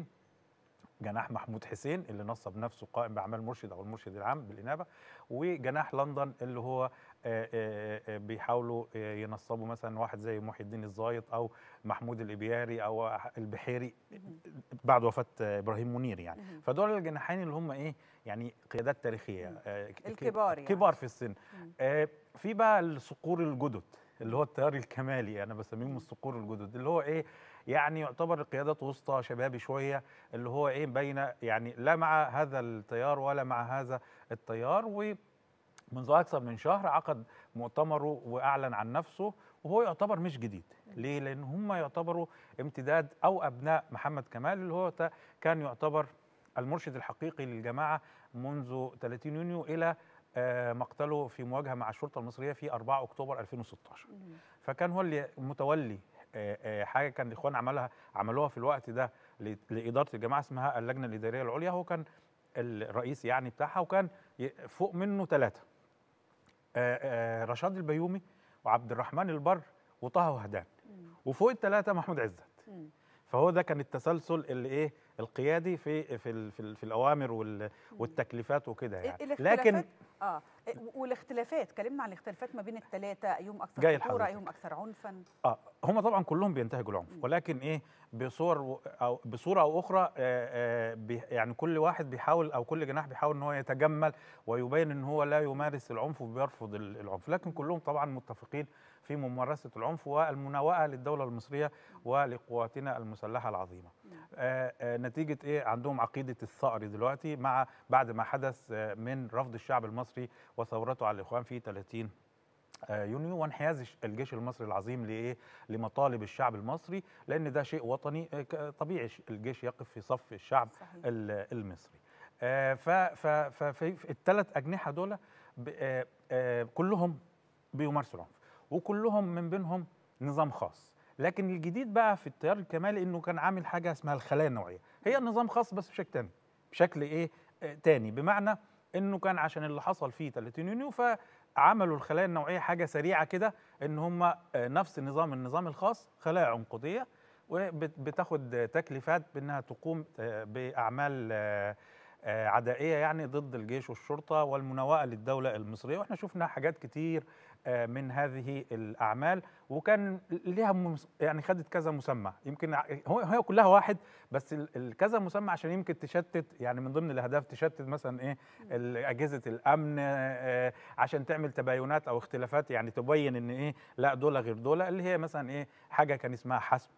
جناح محمود حسين اللي نصب نفسه قائم باعمال مرشد او المرشد العام بالانابه وجناح لندن اللي هو آه، آه، آه، بيحاولوا آه، ينصبوا مثلا واحد زي محي الدين الزايط او محمود الابياري او البحيري بعد وفاه آه، ابراهيم منير يعني مهم. فدول الجناحين اللي هم ايه يعني قيادات تاريخيه آه، ك- الكبار يعني. كبار في السن مم. آه، في بقى الصقور الجدد اللي هو التيار الكمالي انا بسميهم الصقور الجدد اللي هو ايه يعني يعتبر القيادات وسطى شبابي شويه اللي هو ايه بين يعني لا مع هذا التيار ولا مع هذا التيار ومنذ اكثر من شهر عقد مؤتمره واعلن عن نفسه وهو يعتبر مش جديد ليه لان هم يعتبروا امتداد او ابناء محمد كمال اللي هو تا- كان يعتبر المرشد الحقيقي للجماعه منذ 30 يونيو الى آه، مقتله في مواجهه مع الشرطه المصريه في 4 اكتوبر 2016 فكان هو اللي متولي آه، آه، حاجه كان الاخوان عملها عملوها في الوقت ده ل- لاداره الجماعه اسمها اللجنه الاداريه العليا هو كان الرئيس يعني بتاعها وكان ي- فوق منه ثلاثه رشاد البيومي وعبد الرحمن البر وطه وهدان وفوق الثلاثه محمود عزت مم. فهو ده كان التسلسل اللي ايه القيادي في في ال- في, ال- في الاوامر وال- والتكليفات وكده يعني الاختلافات لكن اه والاختلافات كلمنا عن الاختلافات ما بين الثلاثه ايهم اكثر جاي خطوره لحضرتك. ايهم اكثر عنفا اه هم طبعا كلهم بينتهجوا العنف ولكن ايه بصور و- او بصوره او اخرى آه آه بي- يعني كل واحد بيحاول او كل جناح بيحاول ان هو يتجمل ويبين ان هو لا يمارس العنف وبيرفض ال- العنف لكن كلهم طبعا متفقين في ممارسه العنف والمناوئه للدوله المصريه ولقواتنا المسلحه العظيمه آه آه نتيجه ايه عندهم عقيده الثأر دلوقتي مع بعد ما حدث آه من رفض الشعب المصري وثورته على الاخوان في 30 آه، يونيو وانحياز الش- الجيش المصري العظيم لايه لمطالب الشعب المصري لان ده شيء وطني آه، ك- طبيعي ش- الجيش يقف في صف الشعب صحيح. ال- المصري آه، ف- ف- ف- في الثلاث اجنحه دول ب- آه، آه، كلهم بيمارسوا العنف وكلهم من بينهم نظام خاص لكن الجديد بقى في التيار الكمالي انه كان عامل حاجه اسمها الخلايا النوعيه هي نظام خاص بس بشكل تاني بشكل ايه آه، تاني بمعنى انه كان عشان اللي حصل فيه 30 يونيو فعملوا الخلايا النوعيه حاجه سريعه كده ان هم آه، نفس نظام النظام الخاص خلايا عنقوديه وبتاخد تكليفات بانها تقوم آه، باعمال آه، آه، عدائيه يعني ضد الجيش والشرطه والمناوئه للدوله المصريه واحنا شفنا حاجات كتير آه، من هذه الاعمال وكان ليها مس- يعني خدت كذا مسمى يمكن ع- هو هي كلها واحد بس ال- ال- كذا مسمى عشان يمكن تشتت يعني من ضمن الاهداف تشتت مثلا ايه ال- اجهزه الامن آه، عشان تعمل تباينات او اختلافات يعني تبين ان ايه لا دول غير دول اللي هي مثلا ايه حاجه كان اسمها حسم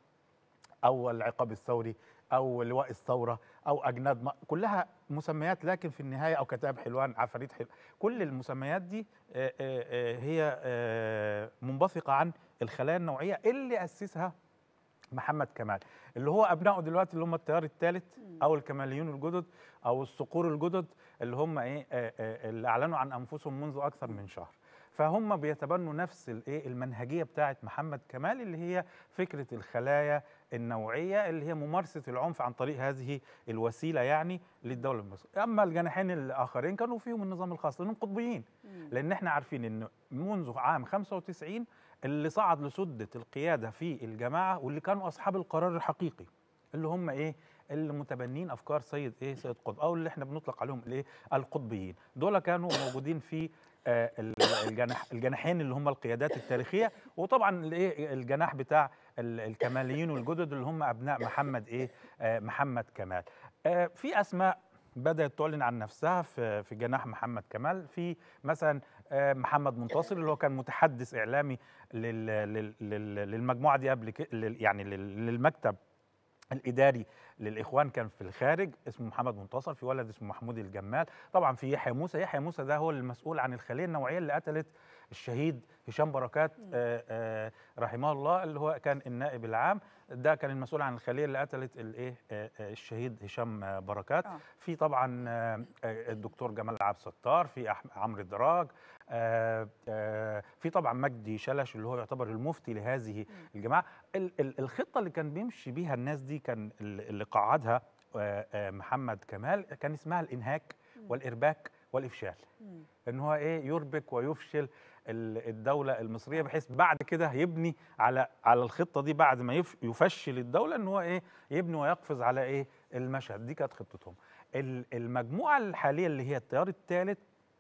او العقاب الثوري او لواء الثوره او اجناد م- كلها مسميات لكن في النهايه او كتاب حلوان عفاريت حلو كل المسميات دي آه، آه، آه، هي آه، منبثقه عن الخلايا النوعيه اللي اسسها محمد كمال اللي هو ابنائه دلوقتي اللي هم التيار الثالث او الكماليون الجدد او الصقور الجدد اللي هم ايه آه، آه، اللي اعلنوا عن انفسهم منذ اكثر من شهر فهم بيتبنوا نفس الايه المنهجيه بتاعه محمد كمال اللي هي فكره الخلايا النوعيه اللي هي ممارسه العنف عن طريق هذه الوسيله يعني للدوله المصريه اما الجناحين الاخرين كانوا فيهم النظام الخاص لانهم قطبيين لان احنا عارفين ان منذ عام 95 اللي صعد لسده القياده في الجماعه واللي كانوا اصحاب القرار الحقيقي اللي هم ايه اللي متبنين افكار سيد ايه سيد قطب او اللي احنا بنطلق عليهم الايه القطبيين دول كانوا موجودين في آه، ال- الجناح الجناحين اللي هم القيادات التاريخيه وطبعا الايه الجناح بتاع ال- الكماليين والجدد اللي هم ابناء محمد ايه آه، محمد كمال آه، في اسماء بدات تعلن عن نفسها في في جناح محمد كمال في مثلا آه، محمد منتصر اللي هو كان متحدث اعلامي لل- لل- لل- للمجموعه دي قبل كده لل- يعني لل- للمكتب الاداري للاخوان كان في الخارج اسمه محمد منتصر في ولد اسمه محمود الجمال طبعا في يحيى موسى يحيى موسى ده هو المسؤول عن الخليه النوعيه اللي قتلت الشهيد هشام بركات آه آه رحمه الله اللي هو كان النائب العام ده كان المسؤول عن الخليه اللي قتلت الايه آه آه، الشهيد هشام آه، بركات آه. في طبعا آه، آه، الدكتور جمال عبد الستار في أح- عمرو الدراج آه، آه، في طبعا مجدي شلش اللي هو يعتبر المفتي لهذه الجماعه ال- ال- الخطه اللي كان بيمشي بيها الناس دي كان ال- اللي قعدها آه، آه، محمد كمال كان اسمها الانهاك والارباك والافشال مم. ان هو ايه يربك ويفشل ال- الدوله المصريه بحيث بعد كده يبني على على الخطه دي بعد ما يف- يفشل الدوله ان هو ايه يبني ويقفز على ايه المشهد دي كانت خطتهم ال- المجموعه الحاليه اللي هي التيار الثالث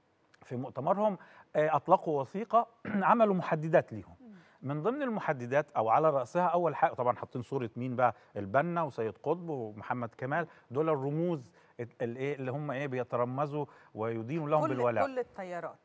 في مؤتمرهم آه، اطلقوا وثيقه عملوا محددات ليهم من ضمن المحددات او على راسها اول حاجه طبعا حاطين صوره مين بقى البنا وسيد قطب ومحمد كمال دول الرموز ال- الايه اللي هم ايه بيترمزوا ويدينوا لهم كل بالولاء كل التيارات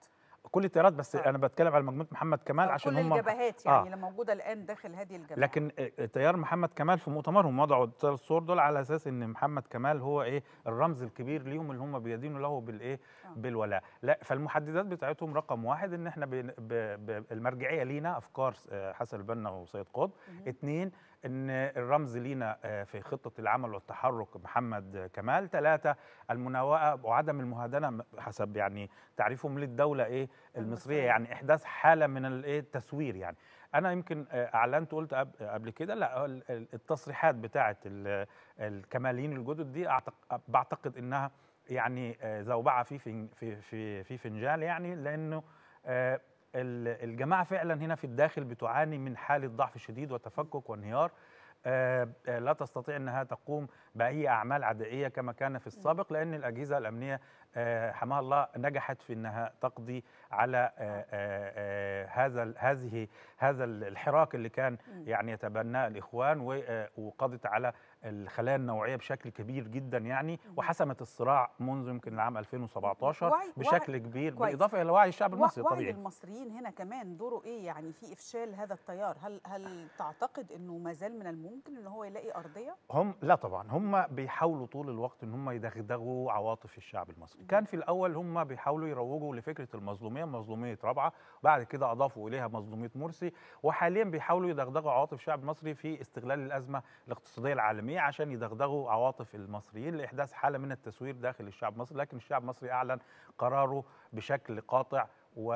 كل التيارات بس آه. انا بتكلم على مجموعه محمد كمال آه، عشان كل هم الجبهات آه. يعني اللي موجوده الان داخل هذه الجبهه لكن آه، تيار محمد كمال في مؤتمرهم وضعوا الثلاث صور دول على اساس ان محمد كمال هو ايه الرمز الكبير ليهم اللي هم بيدينوا له بالايه آه. بالولاء لا فالمحددات بتاعتهم رقم واحد ان احنا بن- ب- ب- المرجعيه لينا افكار آه، حسن البنا وسيد قطب مهم. اثنين ان الرمز لينا آه، في خطه العمل والتحرك محمد كمال ثلاثه المناوئه وعدم المهادنه م- حسب يعني تعريفهم للدوله ايه المصريه المصرية. يعني احداث حاله من الايه التسوير يعني انا يمكن آه، اعلنت قلت قب- قبل كده لا ال- ال- التصريحات بتاعه ال- الكماليين الجدد دي أعتق- بعتقد انها يعني آه، زوبعه في فن- في في في فنجان يعني لانه آه، ال- الجماعه فعلا هنا في الداخل بتعاني من حاله ضعف شديد وتفكك وانهيار آه، آه، لا تستطيع انها تقوم باي اعمال عدائيه كما كان في السابق لان الاجهزه الامنيه آه، حماها الله نجحت في انها تقضي على آه، آه، آه، هذا ال- هذه هذا ال- الحراك اللي كان مم. يعني يتبناه الاخوان و- آه، وقضت على الخلايا النوعيه بشكل كبير جدا يعني مم. وحسمت الصراع منذ يمكن العام 2017 وعي- بشكل كبير كويس. بالاضافه الى وعي الشعب وع- المصري وعي الطبيعي المصريين هنا كمان دوره ايه يعني في افشال هذا التيار هل هل تعتقد انه ما زال من الممكن ان هو يلاقي ارضيه هم لا طبعا هم بيحاولوا طول الوقت ان هم يدغدغوا عواطف الشعب المصري مم. كان في الاول هم بيحاولوا يروجوا لفكره المظلوميه مظلوميه رابعه وبعد كده اضافوا اليها مظلوميه مرسي وحاليا بيحاولوا يدغدغوا عواطف الشعب المصري في استغلال الازمه الاقتصاديه العالميه عشان يدغدغوا عواطف المصريين لاحداث حاله من التسوير داخل الشعب المصري لكن الشعب المصري اعلن قراره بشكل قاطع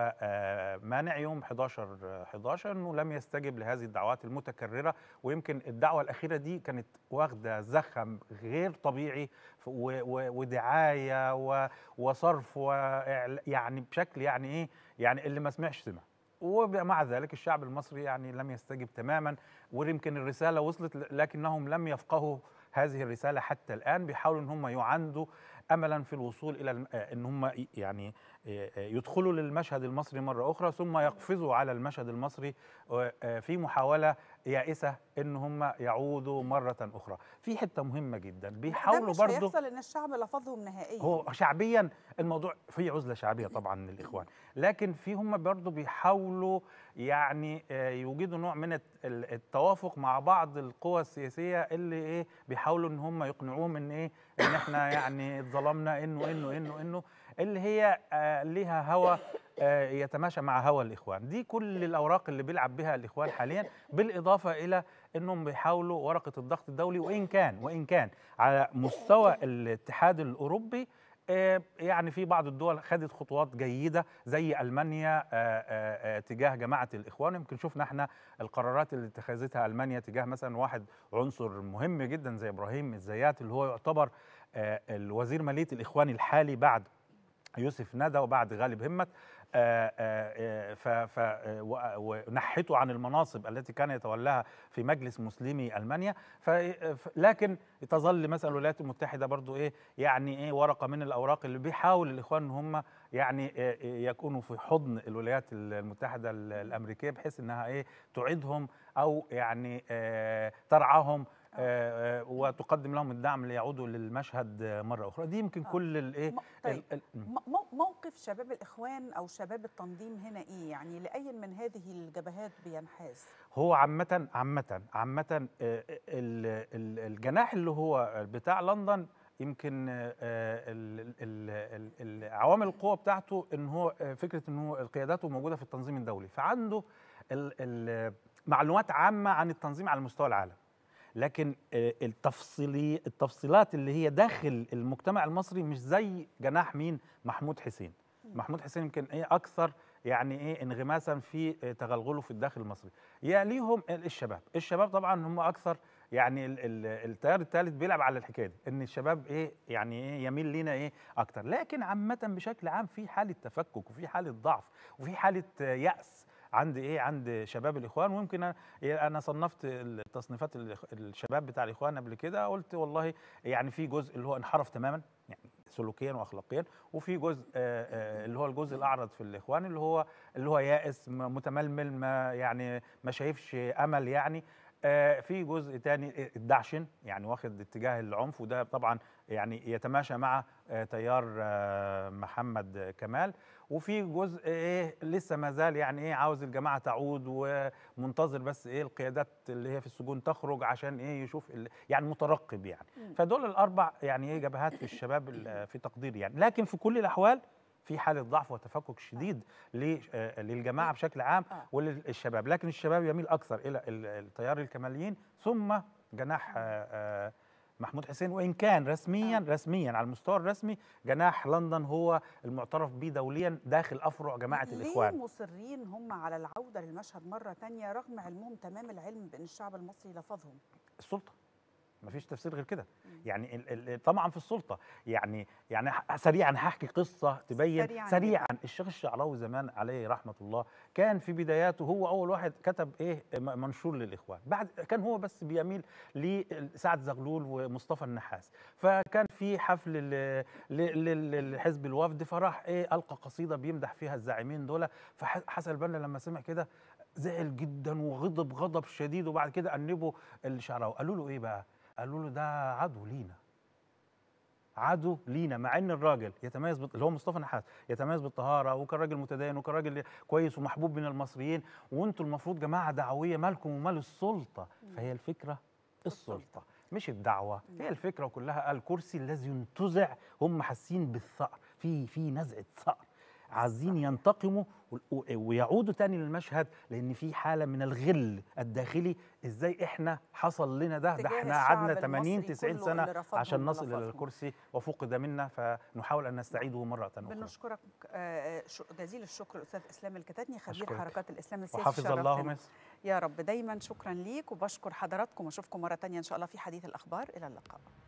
ومانع يوم 11 11 انه لم يستجب لهذه الدعوات المتكرره ويمكن الدعوه الاخيره دي كانت واخده زخم غير طبيعي ف- و- و- ودعايه و- وصرف وإعل- يعني بشكل يعني ايه يعني اللي ما سمعش سمع ومع ذلك الشعب المصري يعني لم يستجب تماما ويمكن الرساله وصلت ل- لكنهم لم يفقهوا هذه الرساله حتى الان بيحاولوا ان هم يعاندوا املا في الوصول الى الم- آه، ان هم ي- يعني آه، آه، يدخلوا للمشهد المصري مره اخرى ثم يقفزوا على المشهد المصري آه، آه، في محاوله يائسه ان هم يعودوا مره اخرى في حته مهمه جدا ده بيحاولوا مش برضو هيحصل ان الشعب لفظهم نهائيا هو شعبيا الموضوع فيه عزله شعبيه طبعا للاخوان لكن في هم برضو بيحاولوا يعني آه، يوجدوا نوع من الت- ال- التوافق مع بعض القوى السياسيه اللي ايه بيحاولوا ان هم يقنعوهم ان ايه ان احنا يعني اتظلمنا انه انه انه انه اللي هي آه، ليها هوى آه، يتماشى مع هوى الاخوان دي كل الاوراق اللي بيلعب بها الاخوان حاليا بالاضافه الى انهم بيحاولوا ورقه الضغط الدولي وان كان وان كان على مستوى الاتحاد الاوروبي آه، يعني في بعض الدول خدت خطوات جيده زي المانيا آه، آه، آه، تجاه جماعه الاخوان يمكن شفنا احنا القرارات اللي اتخذتها المانيا تجاه مثلا واحد عنصر مهم جدا زي ابراهيم الزيات اللي هو يعتبر آه، الوزير ماليه الاخوان الحالي بعد يوسف ندى وبعد غالب همت آه، آه، آه، ف ف آه، و- ونحته عن المناصب التي كان يتولاها في مجلس مسلمي المانيا ف ف- لكن تظل مثلا الولايات المتحده برضو ايه يعني ايه ورقه من الاوراق اللي بيحاول الاخوان ان هم يعني آه، آه، يكونوا في حضن الولايات المتحده ال- الامريكيه بحيث انها ايه تعيدهم او يعني آه، ترعاهم آه، آه، وتقدم لهم الدعم ليعودوا للمشهد آه، مره اخرى دي يمكن آه. كل الايه م- طيب ال- ال- م- مو- موقف شباب الاخوان او شباب التنظيم هنا ايه يعني لاي من هذه الجبهات بينحاز هو عامة عامة عامة آه، ال- ال- الجناح اللي هو بتاع لندن يمكن آه، ال- ال- ال- ال- عوامل القوة بتاعته ان هو آه، فكرة ان هو قياداته موجودة في التنظيم الدولي فعنده ال- ال- معلومات عامة عن التنظيم على مستوى العالم لكن آه، التفصيلي التفصيلات اللي هي داخل المجتمع المصري مش زي جناح مين محمود حسين محمود حسين يمكن ايه اكثر يعني ايه انغماسا في آه، تغلغله في الداخل المصري يليهم الشباب الشباب طبعا هم اكثر يعني ال- ال- التيار الثالث بيلعب على الحكايه دي ان الشباب ايه يعني ايه يميل لينا ايه اكتر لكن عامه بشكل عام في حاله تفكك وفي حاله ضعف وفي حاله آه، يأس عند ايه عند شباب الاخوان ويمكن أنا- انا صنفت التصنيفات الإخ- الشباب بتاع الاخوان قبل كده قلت والله يعني في جزء اللي هو انحرف تماما يعني سلوكيا واخلاقيا وفي جزء آه، آه، اللي هو الجزء الاعرض في الاخوان اللي هو اللي هو يائس م- متململ ما يعني ما شايفش امل يعني آه، في جزء تاني الدعشن يعني واخد اتجاه العنف وده طبعا يعني يتماشى مع آه، تيار آه، محمد كمال وفي جزء ايه لسه ما زال يعني ايه عاوز الجماعه تعود ومنتظر بس ايه القيادات اللي هي في السجون تخرج عشان ايه يشوف ال- يعني مترقب يعني مم. فدول الاربع يعني ايه جبهات في الشباب ال- في تقديري يعني لكن في كل الاحوال في حاله ضعف وتفكك شديد ل- آه، للجماعه بشكل عام آه. وللشباب لكن الشباب يميل اكثر الى ال- التيار الكماليين ثم جناح آه، آه، محمود حسين وان كان رسميا رسميا على المستوى الرسمي جناح لندن هو المعترف به دوليا داخل افرع جماعه ليه الاخوان مصرين هم على العودة للمشهد مرة تانية رغم علمهم تمام العلم بأن الشعب المصري لفظهم السلطه مفيش تفسير غير كده يعني ال ال طبعا في السلطه يعني يعني ح- سريعا هحكي قصه تبين سريعاً سريعا, سريعا الشيخ الشعراوي زمان عليه رحمه الله كان في بداياته هو اول واحد كتب ايه م- منشور للاخوان بعد كان هو بس بيميل لسعد زغلول ومصطفى النحاس فكان في حفل ل- ل- ل- لحزب الوفد فراح ايه القى قصيده بيمدح فيها الزاعمين دول فحسن البنا لما سمع كده زعل جدا وغضب غضب شديد وبعد كده انبوا الشعراوي قالوا له ايه بقى قالوا له ده عدو لينا عدو لينا مع ان الراجل يتميز بال... اللي هو مصطفى نحاس يتميز بالطهاره وكان راجل متدين وكان راجل كويس ومحبوب من المصريين وانتوا المفروض جماعه دعويه مالكم ومال السلطه فهي الفكره السلطه مش الدعوه هي الفكره كلها الكرسي الذي ينتزع هم حاسين بالثأر في في نزعه ثأر عايزين ينتقموا و- و- ويعودوا تاني للمشهد لان في حاله من الغل الداخلي ازاي احنا حصل لنا ده ده تجاه احنا الشعب قعدنا 80 المصري 90 كله سنه اللي رفضهم عشان نصل الى ولفظهم. الكرسي وفقد منا فنحاول ان نستعيده مره اخرى بنشكرك آه، ش- جزيل الشكر أستاذ إسلام الكتاتني خبير أشكرك. حركات الإسلام السياسي وحفظ الله شرفتنا. مصر يا رب دايما شكرا ليك وبشكر حضراتكم واشوفكم مرة تانية إن شاء الله في حديث الأخبار إلى اللقاء